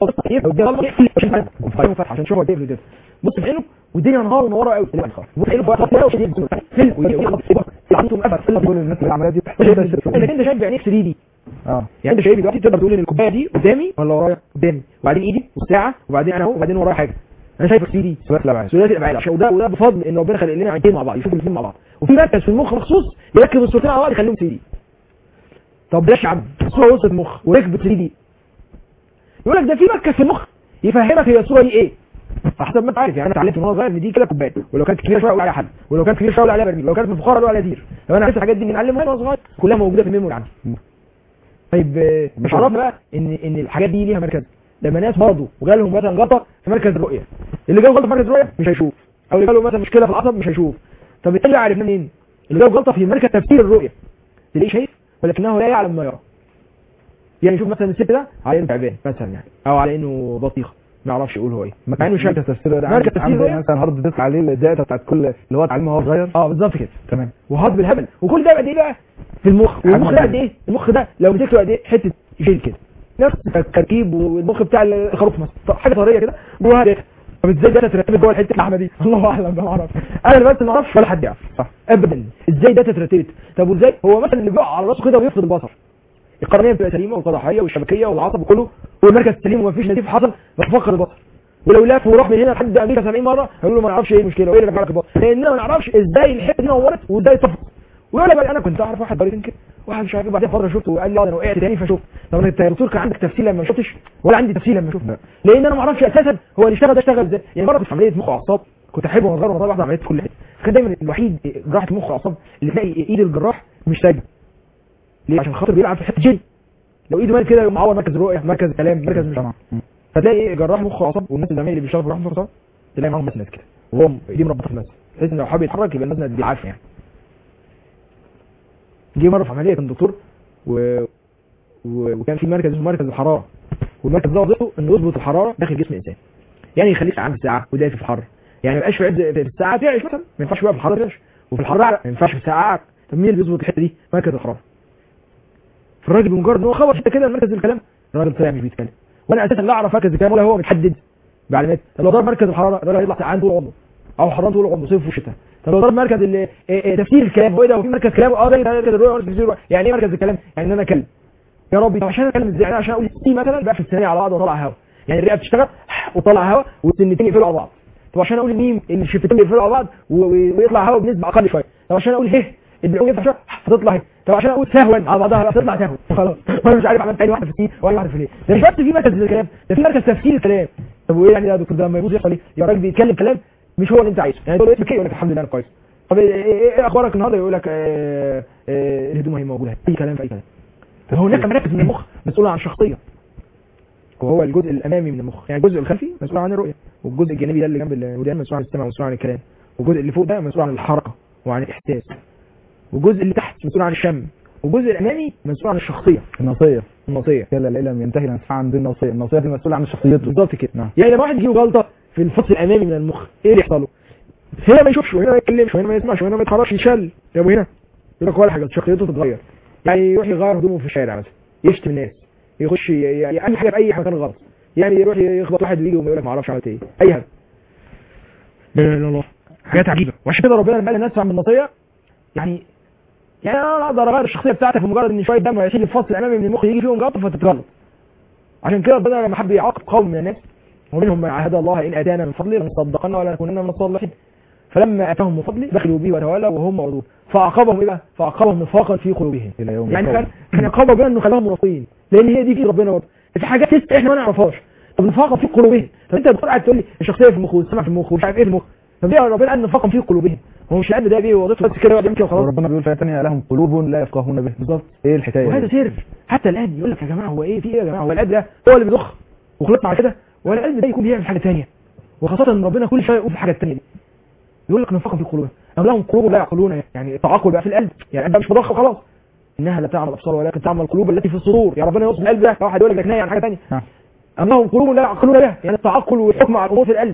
عشان تشوفه كيف كده بص في عينه والدنيا نهار ونوره قوي بص عينه بقى تلاقي شديد فيلم عنده مقفل كل الناس اللي العمليه دي انك انت شايف بعينيك 3 دي اه يعني انت شايف دلوقتي تقدر تقول ان الكوبايه دي قدامي ولا ورايا قدامي وبعدين ايدي والساعه وبعدين انا اهو وبعدين ورايا حاجه انا شايف 3 دي ثلاث الابعاد ثلاثي الابعاد عشان وده وده بفضل ان ربنا خلق لنا عينين مع بعض يشوفوا الاثنين مع بعض وفي مركز في المخ مخصوص يركب الصورتين على بعض يخليهم 3 دي طب بلاش يا عم الصوره وصلت المخ وركبت 3 دي يقول لك ده في مركز في المخ يفهمك هي الصوره دي ايه حسب ما انت عارف يعني انا اتعلمت من وانا صغير ان دي كده كوبايه ولو كانت كبيره شويه اقول عليها حل ولو كانت كبيره شويه اقول عليها برميل ولو كانت مفخره اقول عليها دير لو انا عرفت الحاجات دي بنعلمها وانا صغير كلها موجوده في الميموري عندي طيب آه، مش عرفنا بقى ان ان الحاجات دي ليها مركز لما ناس مرضوا وجالهم مثلا جلطه في مركز الرؤيه اللي جاله جلطه في مركز الرؤيه مش هيشوف او اللي جاله مثلا مشكله في العصب مش هيشوف طب ايه اللي عرفناه منين اللي جاله جلطه في مركز تفسير الرؤيه تلاقيه شايف ولكنه لا يعلم ما يرى يعني يشوف مثلا الست ده على انه تعبان مثلا يعني او على انه بطيخه ما يعرفش يقول هو ايه مع انه شايف مركز تفسير ده مركز عامل- تفسير عامل زي ده. مثلا هارد ديسك عليه الداتا بتاعت كل اللي هو اتعلمه وهو صغير اه بالظبط كده تمام وهض بالهبل وكل ده قد ايه بقى في المخ والمخ ده قد ايه المخ ده لو مسكته قد ايه حته جيل كده نفس التركيب والمخ بتاع الخروف مثلا حاجه طريه كده جواها داتا طب ازاي داتا ترتبط جوه الحته اللحمه دي الله اعلم بقى ما اعرفش انا اللي بس ما اعرفش ولا حد يعرف صح ابدا ازاي داتا ترتبط طب وازاي هو مثلا اللي بيقع على راسه كده ويفقد البصر القرنيه بتبقى سليمه والقضاحيه والشبكيه والعصب وكله والمركز سليم ومفيش نزيف حصل بتفقد البصر ولو لف وراح من هنا لحد امريكا 70 مره هيقول له ما نعرفش ايه المشكله وايه اللي رجع لك البصر لاننا ما نعرفش ازاي الحته دي نورت وازاي طفت ويقول لك بقى انا كنت اعرف واحد بريد كده واحد مش عارف ايه بعدين فتره شفته وقال لي اه ده انا وقعت تاني فشفت طب انت يا دكتور كان عندك تفسير لما ما شفتش ولا عندي تفسير لما شفت لا. لان انا ما اعرفش اساسا هو اللي اشتغل ده اشتغل ازاي يعني مره كنت في عمليه مخ واعصاب كنت احب وانا صغير وانا طالع عمليات في كل حته كان دايما الوحيد جراحه المخ والاعصاب اللي تلاقي ايد الجراح مش ساجده ليه عشان خاطر بيلعب في حته جري لو ايده مال كده يقوم معور مركز الرؤيه مركز الكلام مركز مش طبعا م. فتلاقي ايه جراح مخ واعصاب والناس الزمايل اللي بيشتغلوا في جراحه مخ واعصاب تلاقي معاهم مسند كده وهو ايديه مربطه في المسند بحيث ان لو حابب يتحرك يبقى المسند دي عارفه يعني جه مره في عمليه كان دكتور و... و... وكان في مركز اسمه مركز الحراره والمركز ده وظيفته انه يظبط الحراره داخل جسم الانسان يعني يخليك عامل ساعه ودافي في الحر يعني ما يبقاش في عز في الساعه تعيش مثلا ما ينفعش بقى في الحر تعيش وفي الحر لا ما ينفعش في الساعه طب مين اللي بيظبط الحته دي مركز الحراره فالراجل بمجرد ان هو خبر حته كده مركز الكلام الراجل طلع مش بيتكلم وانا اساسا لا اعرف مركز الكلام ولا هو متحدد بعلامات طب لو ضرب مركز الحراره الراجل هيطلع سقعان طول عمره او حران طول عمره صيف وشتاء طب لو ضرب مركز ال- إيه إيه تفسير الكلام هو ايه ده هو في مركز كلام اه ده مركز الرؤيه ومركز تفسير الرؤية. يعني ايه مركز الكلام يعني ان انا اتكلم يا ربي طب عشان اتكلم ازاي يعني عشان اقول سي مثلا بقفل الثانيه على بعض واطلع هواء يعني الرئه بتشتغل وتطلع هواء والسنتين يقفلوا على بعض طب عشان اقول ميم الشفتين يقفلوا على بعض و- و- ويطلع هواء بنسبه اقل شويه طب عشان اقول هه البلعوم يفتح شويه فتطلع هه طب عشان اقول سهوا على بعضها بقى تطلع سهوا خلاص وانا مش عارف عملت اي واحده في السي ولا واحده في الايه ده مش بس في مركز الكلام ده في مركز تفسير الكلام طب وايه يعني ده يا دكتور ده لما يبوظ يحصل ايه يا راجل بيتكلم كلام مش هو اللي انت عايزه يعني تقول له اسمك ايه يقول لك الحمد لله انا كويس طب ايه, إيه, إيه اخبارك النهارده يقول لك آه آه الهدوم هي موجوده اي كلام في اي كلام فهناك مراكز من المخ مسؤوله عن الشخصيه وهو الجزء الامامي من المخ يعني الجزء الخلفي مسؤول عن الرؤيه والجزء الجانبي ده اللي جنب الودان مسؤول عن السمع ومسؤول عن الكلام والجزء اللي فوق ده مسؤول عن الحركه وعن الاحساس والجزء اللي تحت مسؤول عن الشم والجزء الامامي مسؤول عن الشخصيه النصيه النصيه كلا لا لم ينتهي الانسان دي النصيه النصيه دي مسؤوله عن شخصيته بالظبط كده نعم يعني لما واحد يجيله جلطه في الفص الامامي من المخ ايه اللي يحصل له هنا ما يشوفش وهنا ما يتكلمش وهنا ما يسمعش وهنا ما يتحركش يشل يا ابو هنا يقول لك ولا حاجه شخصيته تتغير يعني يروح يغير هدومه في الشارع مثلا يشتم الناس يخش ي- ي- يعمل حاجه في اي مكان غلط يعني يروح يخبط واحد ويجي ويقول لك ما اعرفش عملت ايه اي حاجه لا اله الا الله حاجات عجيبه وعشان كده ربنا لما قال الناس عن النصيه يعني يعني انا اقدر اغير الشخصيه بتاعتك بمجرد ان شويه دم هيشيل الفصل الامامي من المخ يجي فيهم جلطه فتتغلط عشان كده ربنا لما حب يعاقب قوم من الناس ومنهم من عاهد الله ان اتانا من فضله لنصدقن ولا نكونن من الصالحين فلما اتاهم من فضله بخلوا به وتولوا وهم معرضون فعاقبهم ايه بقى؟ فعاقبهم نفاقا في قلوبهم الى يوم يعني القيامة. كان كان عقاب ربنا انه خلاهم منافقين لان هي دي في ربنا برضه في حاجات لسه احنا ما نعرفهاش طب نفاقا في قلوبهم فانت بتقول قاعد تقول لي الشخصيه في المخ والسمع في المخ ومش عارف ايه في المخ طب ليه ربنا قال نفاقا في قلوبهم هو مش قال ده بيه وظيفته بس كده يقعد يمشي وخلاص وربنا بيقول في آية تانية لهم قلوب لا يفقهون به بالظبط ايه الحكايه وهذا دي؟ سر حتى الان يقول لك يا جماعه هو ايه في ايه يا جماعه هو القلب ده هو اللي بيضخ وخلطنا على كده ولا القلب ده يكون بيعمل حاجه ثانيه وخاصه ان ربنا كل شويه يقول في الحاجه الثانيه دي يقول لك نفاقا في قلوبهم أم لهم قلوب لا يعقلون يعني التعقل بقى في القلب يعني القلب مش مضخ خلاص انها لا تعمل الابصار ولكن تعمل القلوب التي في الصدور يعني ربنا يوصف القلب ده واحد يقول لك ده كنايه عن حاجه ثانيه نعم. أم لهم قلوب لا يعقلون بها يعني التعقل والحكم على الامور في القلب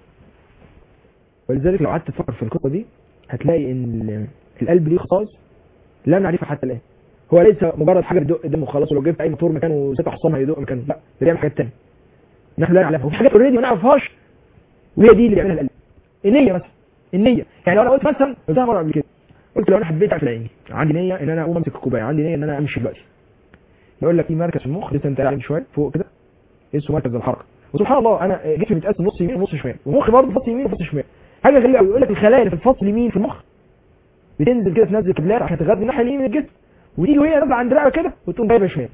ولذلك لو قعدت تفكر في القصه دي هتلاقي ان القلب ليه خصائص لا نعرفها حتى الان هو ليس مجرد حاجه بتدق دم وخلاص ولو جبت اي موتور مكانه وست حصان هيدق مكانه لا ده بيعمل حاجات ثانيه نحن لا نعرفها وفي حاجات اوريدي ما نعرفهاش وهي دي اللي بيعملها القلب النيه مثلا النيه يعني لو انا قلت مثلا قلتها مره قبل كده قلت لو انا حبيت اقفل عيني عندي نيه ان انا اقوم امسك الكوبايه عندي نيه ان انا امشي دلوقتي يقول لك في مركز في المخ لسه انت قاعد شويه فوق كده اسمه مركز الحركه وسبحان الله انا جسمي بيتقسم نص يمين ونص شمال ومخي برضه فص يمين وفص شمال حاجه غريبه قوي يقول لك الخلايا اللي في الفص اليمين في المخ بتنزل كده تنزل كابلات عشان تغذي الناحيه اليمين من الجسم وتيجي وهي نازله عند رقبه كده وتقوم جايبه شمال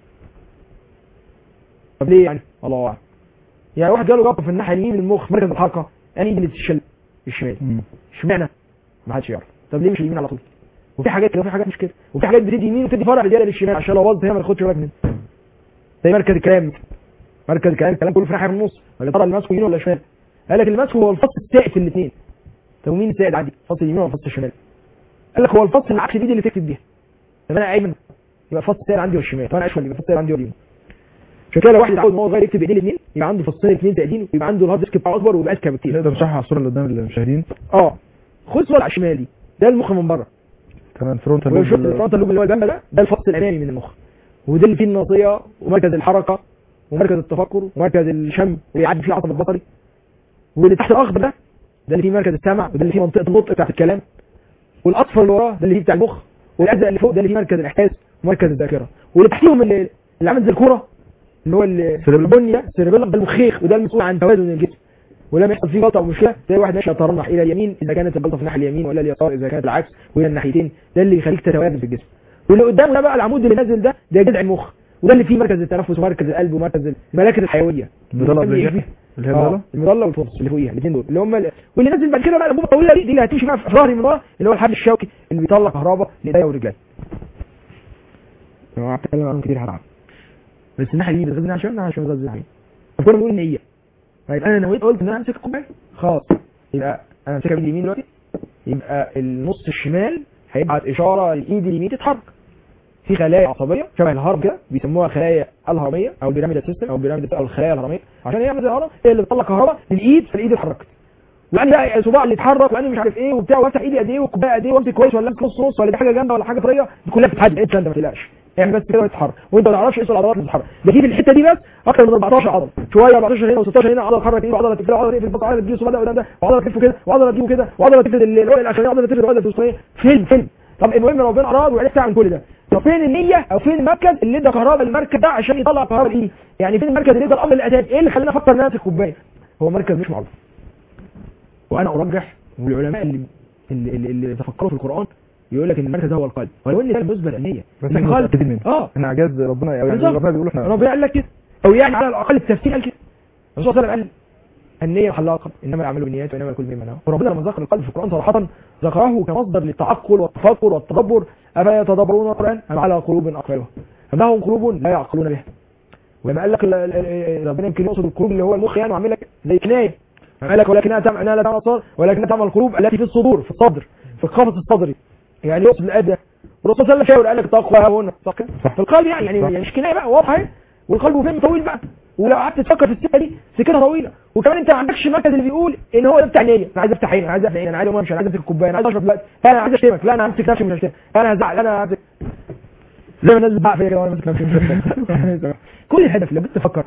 طب ليه يعني الله اعلم يعني واحد جاله جلطه في الناحيه اليمين من المخ مركز الحركه يعني ايدي اللي تشل الشمال مم. اشمعنى ما حدش يعرف طب ليه مش اليمين على طول وفي حاجات كده وفي حاجات مش كده وفي حاجات بتدي يمين وتدي فرع زياده للشمال عشان لو باظت هي ما تاخدش بالك منها زي مركز الكلام مركز الكلام الكلام كله في ناحيه في النص ولا ترى اللي ماسكه يمين ولا شمال قال لك اللي ماسكه هو الفص السائد في الاثنين طب مين السائد عندي فص اليمين ولا فص الشمال قال لك هو الفص اللي عكس الايد اللي تكتب بيها طب انا ايمن يبقى فص السائد عندي والشمال طب انا اشمل يبقى فص السائد عندي واليمين عشان كده لو واحد اتعود ان هو صغير يكتب بايديه الاثنين يبقى عنده فصين اثنين تقدين ويبقى عنده الهارد ديسك بتاعه اكبر ويبقى اذكى بكتير نقدر نشرحها على الصوره اللي قدام المشاهدين اه خد صوره على الشمال دي ده المخ من بره تمام فرونتال ولو شفت الفرونتال لوب اللي هو البامبا ده ده الفص الامامي من المخ وده اللي فيه الناصيه ومركز الحركه ومركز التفكر ومركز الشم ويعدي فيه العصب البصري واللي تحت الاخضر ده ده اللي فيه مركز السمع وده اللي فيه منطقه النطق بتاعت الكلام والاصفر اللي وراه ده اللي فيه بتاع المخ والازرق اللي فوق ده اللي فيه مركز الاحساس ومركز الذاكره واللي تحتيهم اللي, اللي عامل زي الكوره اللي هو البني ده السيربيلم ده المخيخ وده المسؤول عن توازن الجسم ولما يحصل فيه غلطه او مشكله تلاقي واحد ماشي يترنح الى اليمين اذا كانت الغلطه في الناحيه اليمين ولا اليسار اذا كانت العكس والى الناحيتين ده اللي يخليك تتوازن في الجسم واللي قدامه ده بقى العمود اللي نازل ده ده جذع المخ وده اللي فيه مركز التنفس ومركز القلب ومركز المراكز الحيويه المظله اللي اللي هي اللي هي آه، المظله المظله والفرص اللي فوقيها الاثنين دول اللي هم ال- واللي نازل بعد كده بقى الانبوبه الطويله دي دي اللي هتمشي بقى في ظهري من ورا اللي هو الحبل الشوكي اللي بيطلع كهرباء لايديا ورجلي انا هتكلم عنهم كتير هتعب بس الناحيه دي بتغذي عشان عشان بتغذي العين طب كنا بنقول نيه طيب انا نويت قلت ان انا امسك الكوبايه خلاص يبقى انا امسكها بايدي اليمين دلوقتي يبقى النص الشمال هيبعت اشاره لايدي اليمين تتحرك في خلايا عصبيه شبه الهرم كده بيسموها خلايا الهرميه او البيراميد سيستم او البيراميد او الخلايا الهرميه عشان هي عامله زي الهرم هي اللي بتطلع كهرباء للايد فالايد اتحركت وعني بقى صباع اللي يتحرك وعني مش عارف ايه وبتاع وافتح ايدي قد ايه والكوبايه قد ايه وامسك كويس ولا امسك نص نص ولا دي حاجه جامده ولا حاجه طريه دي كلها بتتحدد انت انت ما تقلقش اعمل بس كده ويتحرك وانت ما تعرفش ايه العضلات اللي بتتحرك ده في في الحته دي بس اكتر من 14 عضله شويه 14 هنا و16 هنا عضله تحرك ايه وعضله تقفل وعضله تقفل البطن وعضله تجيب صباع ده قدام ده وعضله تلفه كده وعضله تجيبه كده وعضله تفرد الرؤيه الاخرانيه وعضله تفرد الرؤيه الوسطانيه فيلم فيلم طب المهم ربنا اراد وعرفت تعمل كل ده طب فين النيه او فين المركز اللي ادى كهرباء المركز ده عشان يطلع كهرباء ايه يعني فين المركز اللي ادى الامر الاساسي ايه اللي خلاني افكر ان انا امسك كوبايه هو مركز مش معروف وانا ارجح والعلماء اللي اللي, اللي, اللي تفكروا في القران يقول لك ان المركز ده هو القلب ولو ان ده بالنسبه للنيه بس إن احنا القلب- متاكدين منه اه احنا اعجاز ربنا يعني بالظبط. ربنا بيقول احنا ربنا قال لك كده او يعني على الاقل التفسير قال كده الرسول صلى الله عليه وسلم قال النية محلها القلب انما الاعمال بالنيات وانما لكل مما نوى وربنا لما ذكر القلب في القران صراحه ذكره كمصدر للتعقل والتفكر والتدبر افلا يتدبرون القران ام على قلوب اقفالها ام لهم قلوب لا يعقلون بها ولما قال لك ال- ال- ال- ربنا يمكن يقصد القلوب اللي هو المخ يعني وعامل لك زي كنايه قال لك ولكنها تعمل انها لا تعمل الابصار ولكنها تعمل القلوب التي في الصدور في الصدر في القفص الصدري يعني يقصد الايه ده والرسول صلى الله عليه وسلم شاور قال لك تقوى ها هنا صح كده صح. في القلب يعني صح. يعني مش كنايه بقى واضحه اهي والقلب فين طويل بقى ولو قعدت تفكر في السكه دي سكتها طويله وكمان انت ما عندكش المركز اللي بيقول ان هو ده بتاع نيه انا عايز افتح عيني انا عايز افتح عيني انا عايز اقوم امشي انا عايز امسك الكوبايه انا عايز اشرب دلوقتي لا انا عايز اشتمك لا انا همسك نفسي مش هشتمك انا هزعل انا همسك زي ما الناس بتزعق فيا كده وانا ماسك نفسي كل الهدف لو جيت تفكر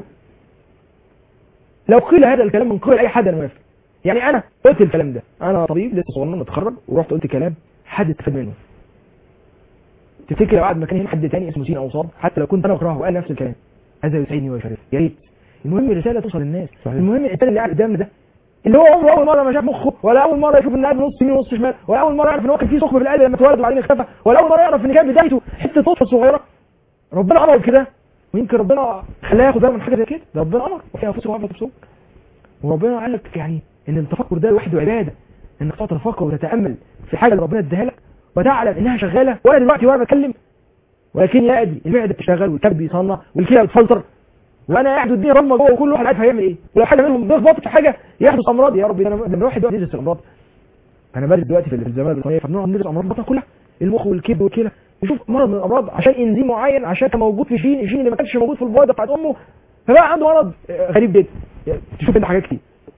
لو قيل هذا الكلام من قبل اي حد انا موافق يعني انا قلت الكلام ده انا طبيب لسه صغنن متخرج ورحت قلت كلام حد استفاد منه تفتكر لو قعد مكاني هنا حد تاني اسمه سين او صاد حتى لو كنت انا بكرهه وقال نفس الكلام هذا يسعدني ويشرفني يا ريت المهم الرساله توصل للناس صحيح. المهم الانسان اللي قاعد قدامنا ده اللي هو عمره اول مره ما شاف مخه ولا اول مره يشوف ان قلبه نص يمين ونص شمال ولا اول مره يعرف ان هو كان فيه ثقب في القلب لما اتولد وبعدين اختفى ولا اول مره يعرف ان كانت بدايته حته طفله صغيره ربنا امر كده ويمكن ربنا خلاه ياخد باله من حاجه زي كده ده ربنا امر وفي انفسكم عارفه تبصرون وربنا قال لك يعني ان التفكر ده لوحده عباده انك تقعد تفكر وتتامل في حاجه اللي ربنا اداها لك وتعلم انها شغاله وانا دلوقتي وانا بتكلم ولكن لا ادري المعده بتشتغل والكبد بيصنع والكلى بتفلتر وانا قاعد والدنيا رمى جوه وكل واحد عارف هيعمل ايه ولو حاجه منهم بتخبط في حاجه يحدث امراض يا رب ده انا ده الواحد دلوقتي يدرس الامراض انا بدرس دلوقتي في الزمالة البريطانيه فبنقعد ندرس امراض البطن كلها المخ والكبد والكلى نشوف مرض من الامراض عشان انزيم معين عشان كان موجود في جين الجين اللي ما كانش موجود في البويضه بتاعت امه فبقى عنده مرض آه، غريب جدا يعني تشوف انت حاجات كتير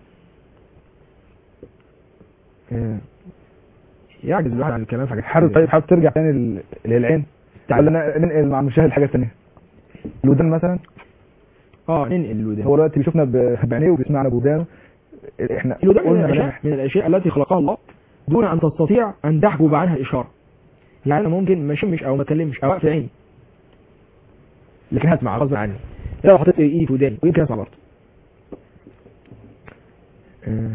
آه، يعجز الواحد عن الكلام في حاجات حابب طيب حابب ترجع تاني لل- للعين ولا ن- ننقل مع المشاهد حاجه ثانيه الودان مثلا اه ننقل الودان هو دلوقتي بيشوفنا ب- بعينيه وبيسمعنا بودانه احنا الودان من قلنا الاشياء ملامح من الاشياء التي خلقها الله دون ان تستطيع ان تحجب عنها الاشاره يعني انا ممكن ما اشمش او ما اكلمش او اقفل عيني لكن هسمع غصب عني لو حطيت ايدي في وداني ويمكن اسمع برضه آه.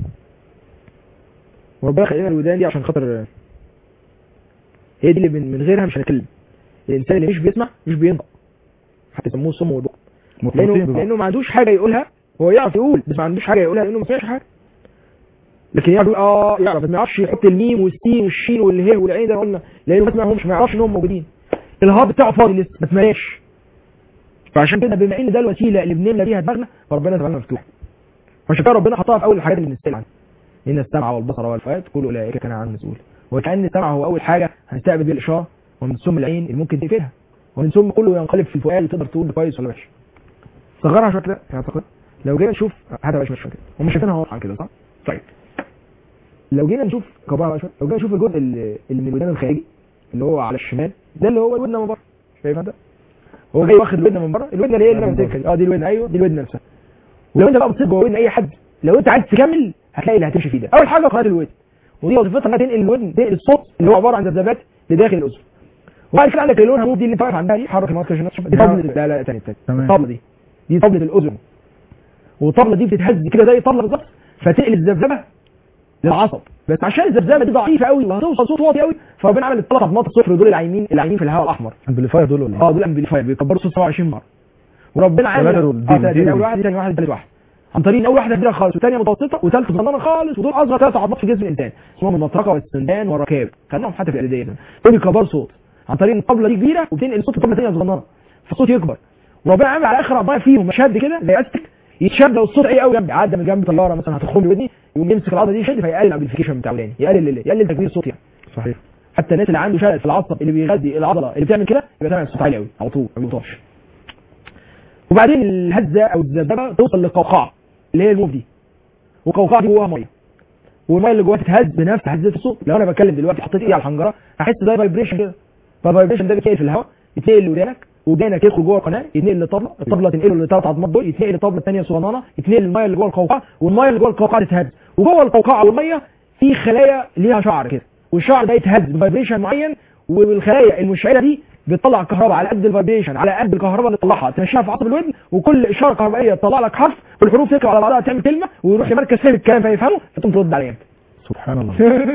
وربنا خلينا الودان دي عشان خاطر آه، هي دي اللي من من غيرها مش هنتكلم الانسان اللي مش بيسمع مش بينطق حتى يسموه الصم والبكم مرتبطين لانه ببعض. لانه ما عندوش حاجه يقولها هو يعرف يقول بس ما عندوش حاجه يقولها لانه ما سمعش حاجه لكن يعرف يقول اه يعرف بس ما يعرفش يحط الميم والسين والشين والهي والعين ده قلنا لانه ما سمعهمش ما يعرفش انهم موجودين الهارد بتاعه فاضي لسه ما اتملاش فعشان كده بما ان ده الوسيله اللي بنملى بيها دماغنا فربنا سبحانه مفتوح عشان كده ربنا حطها في اول الحاجات اللي بنستغنى عنها ان السمع والبصر والفؤاد كل اولئك كان عنه مسؤول وكان السمع هو اول حاجه هنستقبل بيها الاشاره ومن ثم العين اللي ممكن تقفلها ومن ثم كله ينقلب في الفؤاد تقدر تقول ده كويس ولا وحش صغرها شويه كده اعتقد لو جينا نشوف هذا بقى شويه كده هم شايفينها واضحه كده صح طيب لو جينا نشوف كبرها بقى شويه لو جينا نشوف الجزء اللي اللي من الودان الخارجي اللي هو على الشمال ده اللي هو الودن من بره شايف انت هو جاي واخد الودن من بره الودن اللي هي اللي من ممسكها دي. اه دي الودن ايوه دي الودن نفسها ولو انت بقى بتصير جوه ودن اي حد لو انت عايز تكمل هتلاقي اللي هتمشي فيه ده اول حاجه قناه الودن ودي وظيفتها انها تنقل الودن تنقل الصوت اللي هو عباره عن ذبذبات لداخل الاذن وبعد كده عندك اللون هموت دي اللي انت واقف عندها دي حرك الماسك عشان تشوف دي طبله لا لا تاني تاني تمام. الطبله دي دي طبله الاذن والطبله دي بتتهز كده زي الطبله بالظبط فتنقل الذبذبه للعصب بس عشان الذبذبه دي ضعيفه قوي وهتوصل صوت واطي قوي فربنا عمل الثلاث عظمات الصفر دول العايمين العايمين في الهواء الاحمر امبليفاير دول ولا إيه؟ اه دول امبليفاير بيكبروا صوت 27 مره وربنا عامل ثلاثة دول، اه دي- ثلاثة، دي- دي اول واحد ثاني واحد ثالث واحد عن طريق إن اول واحده كبيره خالص والثانيه متوسطه وثالثه صغننه خالص ودول اصغر ثلاث عظمات في جسم الانسان اسمهم المطرقه والسندان والركاب خدناهم حتى في الاعداديه دول بيكبروا صوت عن طريق إن الطبله دي كبيره وبتنقل صوت الطبله الثانيه صغننه فالصوت يكبر وربنا عامل على اخر عظمه فيهم مشد كده زي استك يتشد لو الصوت عالي قوي جنبي عدى من جنب طياره مثلا هتخرم لي ودني يقوم يمسك العضله دي يشد فيقلل الامبليفيكيشن بتاع وداني يقلل ال- يقلل تكبير الصوت يعني صحيح حتى الناس اللي عنده شلل في العصب اللي بيغذي العضله اللي بتعمل كده يبقى سامع الصوت عالي قوي على طول ما بيوطاش وبعدين الهزه او الذبذبه توصل للقوقعه اللي هي الموف دي والقوقعه دي جواها ميه والميه اللي جواها تتهز بنفس هزه الصوت لو انا بتكلم دلوقتي حطيت ايدي على الحنجره هحس زي فايبريشن كده فالفايبريشن ده بيتنقل في الهواء يتنقل لودانك ودانك يدخل جوه القناه يتنقل لطبله الطبله تنقله للثلاث عظمات دول يتنقل للطبله الثانيه صغننه يتنقل الميه اللي جوه القوقعه والميه اللي جوه القوقعه تتهز وجوه القوقعه والميه في خلايا ليها شعر كده والشعر ده يتهز بفايبريشن معين والخلايا المشعله دي بتطلع كهرباء على قد الفايبريشن على قد الكهرباء اللي تطلعها تمشيها في عصب الودن وكل اشاره كهربائيه تطلع لك حرف والحروف تركب على بعضها تعمل كلمه ويروح لمركز فهم الكلام فيفهمه فتقوم ترد عليه انت سبحان الله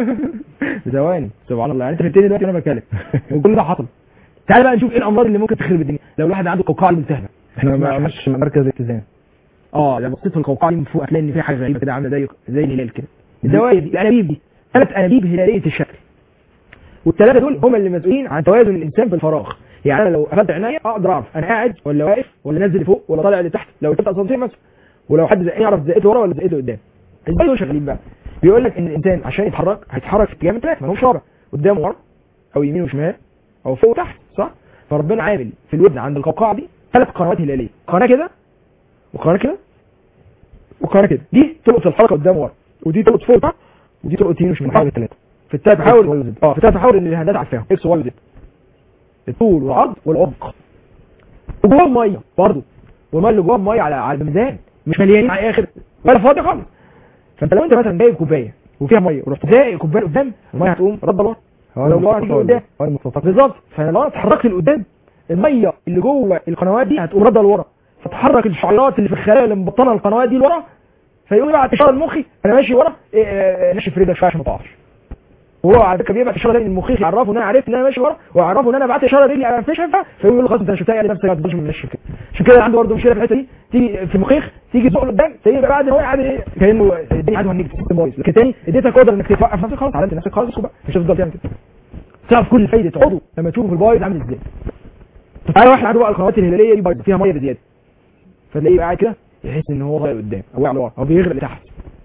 ثواني سبحان الله يعني انت فهمتني دلوقتي وانا بتكلم وكل ده حصل تعال بقى نشوف ايه الامراض اللي ممكن تخرب الدنيا لو الواحد عنده قوقعه ملتهبه احنا ما مش مركز اتزان اه لو بصيت في القوقعه دي من فوق هتلاقي ان فيها حاجه غريبه كده عامله زي زي الهلال كده الدوائر دي الانابيب دي ثلاث انابيب هلاليه الشكل والثلاثه دول هم اللي مسؤولين عن توازن الانسان في الفراغ يعني انا لو قفلت عينيا اقدر اعرف انا قاعد ولا واقف ولا نازل لفوق ولا طالع لتحت لو ركبت اسانسير مثلا ولو حد زقني اعرف زقته ورا ولا زقته قدام ازاي دول شغالين بقى بيقول لك ان الانسان عشان يتحرك هيتحرك في اتجاه من ثلاثه ملهمش رابع قدام ورا او يمين وشمال او فوق وتحت صح فربنا عامل في الودن عند القوقعه دي ثلاث قنوات هلاليه قناه كده وقناه كده وقناه كده دي تلقط الحلقه قدام ورا ودي تلقط فوق تحت ودي تلقط يمين وشمال حاجه ثلاثه في التالت بحاول اه في التالت بحاول ان الهندسه عارفاهم اكس واي وزد الطول والعرض والعمق وجواه ميه برضه والميه اللي جواه ميه على على الميزان مش مليانين على الاخر ولا فاضي خالص فانت لو انت مثلا جايب كوبايه وفيها ميه ورحت زائق كوبايه قدام الميه هتقوم رد لورا لو لورا هتيجي قدام هو المستطيل بالظبط فانا لو انا اتحركت لقدام الميه اللي جوه القنوات دي هتقوم رده لورا فتحرك الشعيرات اللي في الخلايا اللي مبطنه القنوات دي لورا فيقوم يبعت اشاره لمخي انا ماشي ورا إيه، إيه، نشف رجلك شويه عشان ما تقعش وهو على فكره بيبعت اشاره تاني للمخيخ يعرفه ان انا عرفت ان انا ماشي ورا ويعرفه ان انا بعت اشاره رجلي انا مش هينفع فيقول له خلاص انت شفتها يعني نفسك ما تفضلش منشف كده عشان كده عنده برضه مشكله في الحته دي تيجي في المخيخ تيجي تزق لقدام تيجي بقى بعد ما هو قاعد ايه كانه الدنيا عادي وهنيك سيستم بايظ لكن تاني اديتك اوردر انك توقف نفسك خالص علمت نفسك خالص وبقى مش هتفضل تعمل كده تعرف كل فايده عضو لما تشوفه في البايظ عامل ازاي تعالى واحد عنده بقى القنوات الهلاليه دي بايظه فيها ميه بزياده فتلاقيه قاعد كده يحس ان هو طاير قدام او واقع لورا او بيغرق لتحت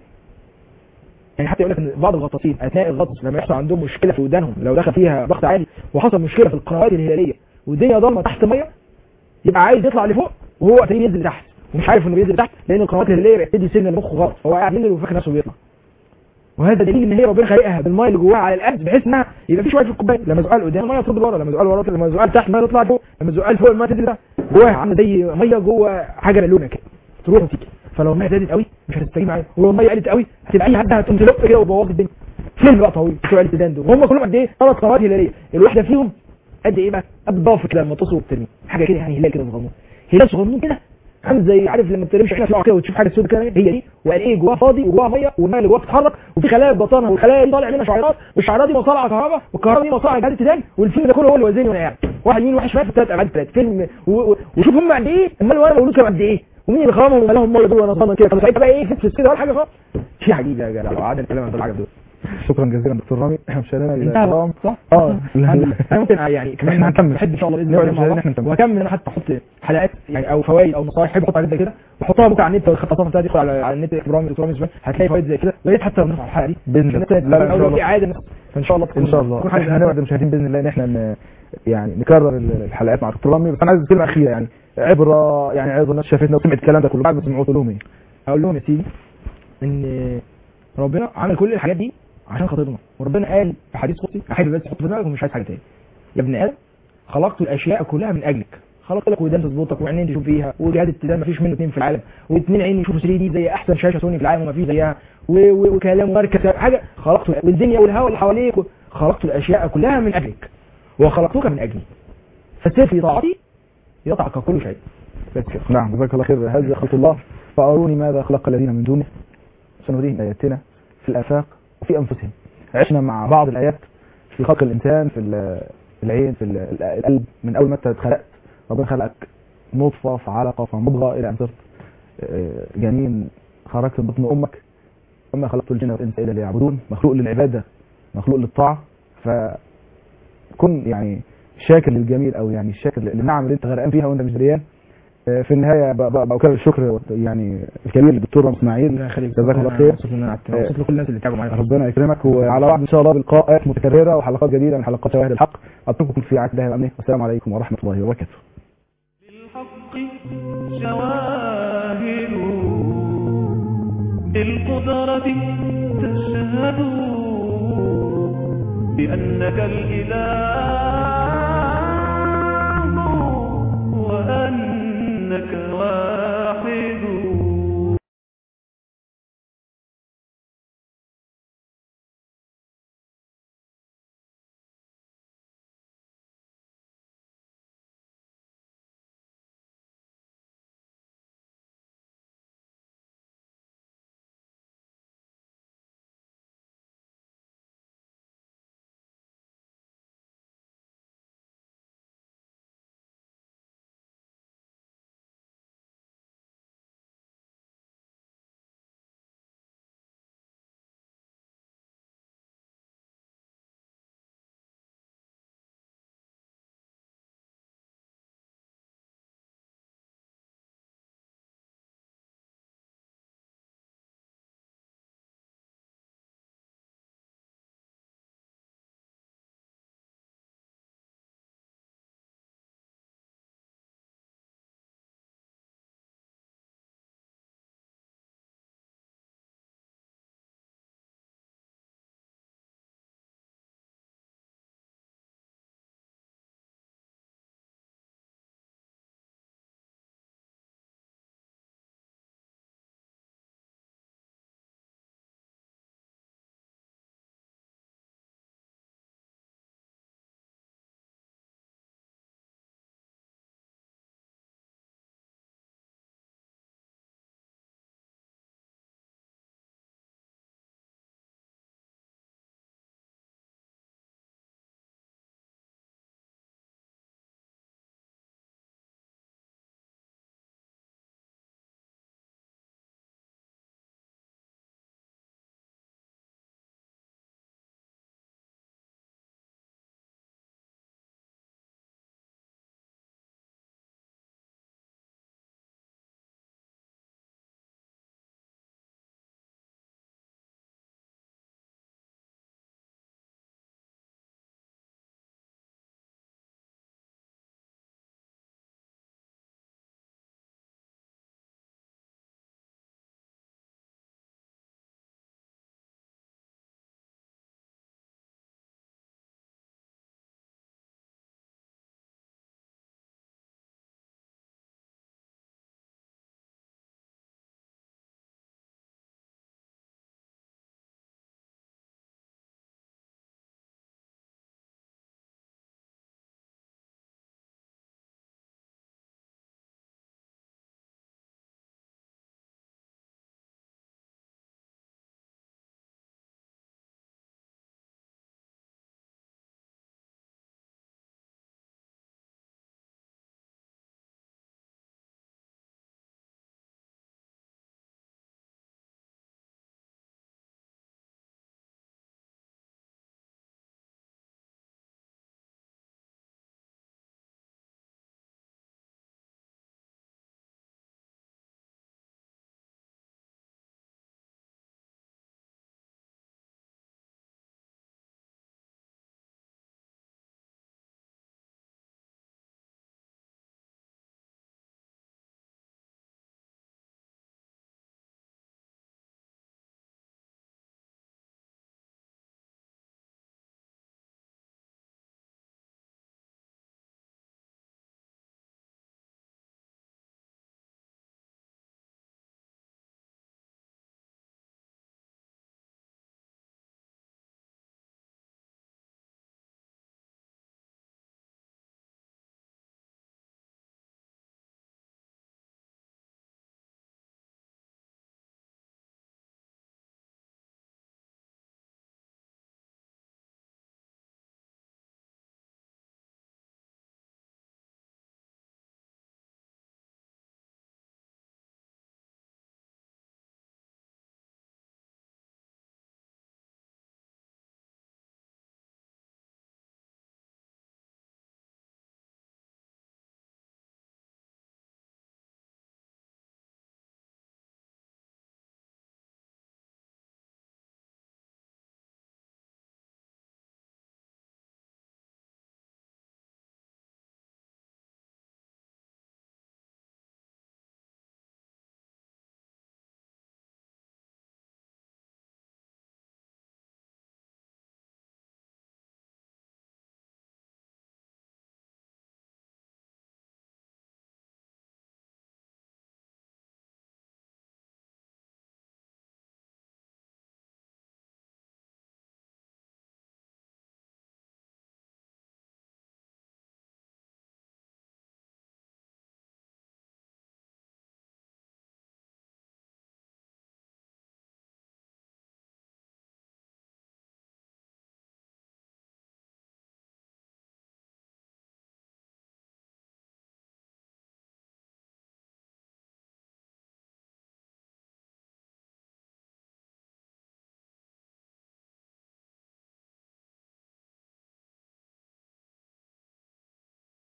يعني حتى يقول لك ان بعض الغطاسين اثناء الغطس لما يحصل عندهم مشكله في ودانهم لو دخل فيها ضغط عالي وحصل مشكله في القنوات الهلاليه والدنيا ضلمه تحت ميه يبقى عايز يطلع لفوق وهو تلاقيه ينزل تحت ومش عارف انه بينزل تحت لان القنوات الهلاليه بيبتدي سن مخه غلط هو قاعد ينزل وفاكر نفسه بيطلع وهذا دليل ان هي ربنا خلقها بالميه اللي جواها على القد بحيث انها يبقى في شويه في الكوبايه لما زقال قدام الميه ترد لورا لما زقال ورا لما زقال تحت الميه تطلع فوق لما زقال فوق الميه تنزل تحت جواها عامله زي ميه جوه حاجه بالونه كده تروح وتيجي فلو الميه زادت قوي مش هتستجيب معايا ولو الميه قلت قوي هتبقى اي حد هتقوم تلق كده وتبوظ الدنيا فيلم بقى طويل بتوع الالتزام دول وهم كلهم قد ايه ثلاث قنوات هلاليه الواحده فيهم قد ايه بقى قد ضعف كده لما تصل وبترمي حاجه كده يعني هلال كده صغنون هلال صغنون كده عامل زي عارف لما بترمي شحنه في كده وتشوف حاجه سوداء كده هي دي وقال ايه جواها فاضي وجواها ميه والميه اللي جواها بتتحرك وفي خلايا بطانها والخلايا دي طالع منها شعيرات والشعيرات دي مصالح كهرباء والكهرباء دي مصالح جهاز اتزان والفيلم ده كله هو اللي وزني وانا قاعد واحد يمين واحد شمال في الثلاث ابعاد ثلاث فيلم و- و- وشوف هم قد ايه امال وانا مولود كانوا قد ايه ومين اللي خرمهم وما لهم ميه جوه نظام كده كانوا ساعتها بقى ايه فتس كده ولا حاجه خالص شيء عجيب يا جدع لو قعدنا نتكلم عن الحاجه دول شكرا جزيلا دكتور رامي مشاهدينا انتهى الكرام صح؟ اه الحمد لله انا ممكن يعني كمان احنا هنكمل. بحب ان شاء الله باذن نقعد الله مع مشاهدين بعض احنا نكمل. واكمل انا حتى احط حلقات يعني او فوائد او نصائح احب احط حاجات زي كده واحطها ممكن على النت والخطه بتاعتي تدخل على على النت اكرامي دكتور رامي زمان هتلاقي فوائد زي كده ويا ريت حتى لو نرفع الحلقه دي بإذن عشان الله. الناس لا، لا، إن شاء لو الله. في عاده الناس فان شاء الله تكون ان شاء الله تكون حاجه احنا هنبعد المشاهدين باذن الله ان احنا ن- يعني نكرر ال- الحلقات مع دكتور رامي بس انا عايز كلمه اخيره يعني عبره يعني عايز الناس شافتنا وسمعت الكلام ده كله بعد ما سمعوه تقول لهم ايه اقول لهم يا سيدي ان ربنا عمل كل الحاجات دي عشان خاطرنا وربنا قال في حديث قدسي احب بس تحط في دماغك ومش عايز حاجه تاني يا ابن ادم خلقت الاشياء كلها من اجلك خلقت لك ودان تظبطك وعينين تشوف فيها وجهاز اتزان مفيش منه اثنين في العالم واثنين عين يشوفوا 3 دي زي احسن شاشه سوني في العالم ومفيش زيها و- و- وكلام ومركز حاجه خلقت والدنيا والهواء اللي حواليك خلقت الاشياء كلها من اجلك وخلقتك من اجلي فسير في طاعتي يطعك كل شيء بس كده نعم جزاك الله خير هذا خلق الله فأروني ماذا خلق الذين من دونه سنريهم آياتنا في الآفاق وفي أنفسهم عشنا مع بعض الآيات في خلق الإنسان في ال- العين في ال- القلب من أول ما أنت اتخلقت ربنا خلقك نطفة في علقة في مضغة إلى أن صرت آه، جنين خرجت من بطن أمك وما خلقت الجن والإنس إلا ليعبدون مخلوق للعبادة مخلوق للطاعة فكن يعني شاكر للجميل أو يعني شاكر للنعم اللي أنت غرقان فيها وأنت مش دريان آه، في النهاية ب- ب- بكرر الشكر يعني الكبير للدكتور رامي اسماعيل ربنا يخليك جزاك الله خير مبسوط ان انا قعدت مبسوط لكل الناس اللي تعبوا معايا ربنا يكرمك وعلى وعد ان شاء الله بلقاءات متكرره وحلقات جديده من حلقات شواهد الحق اترككم في رعايه الله وامنه والسلام عليكم ورحمه الله وبركاته للحق شواهد بالقدرة تشهد بأنك الإله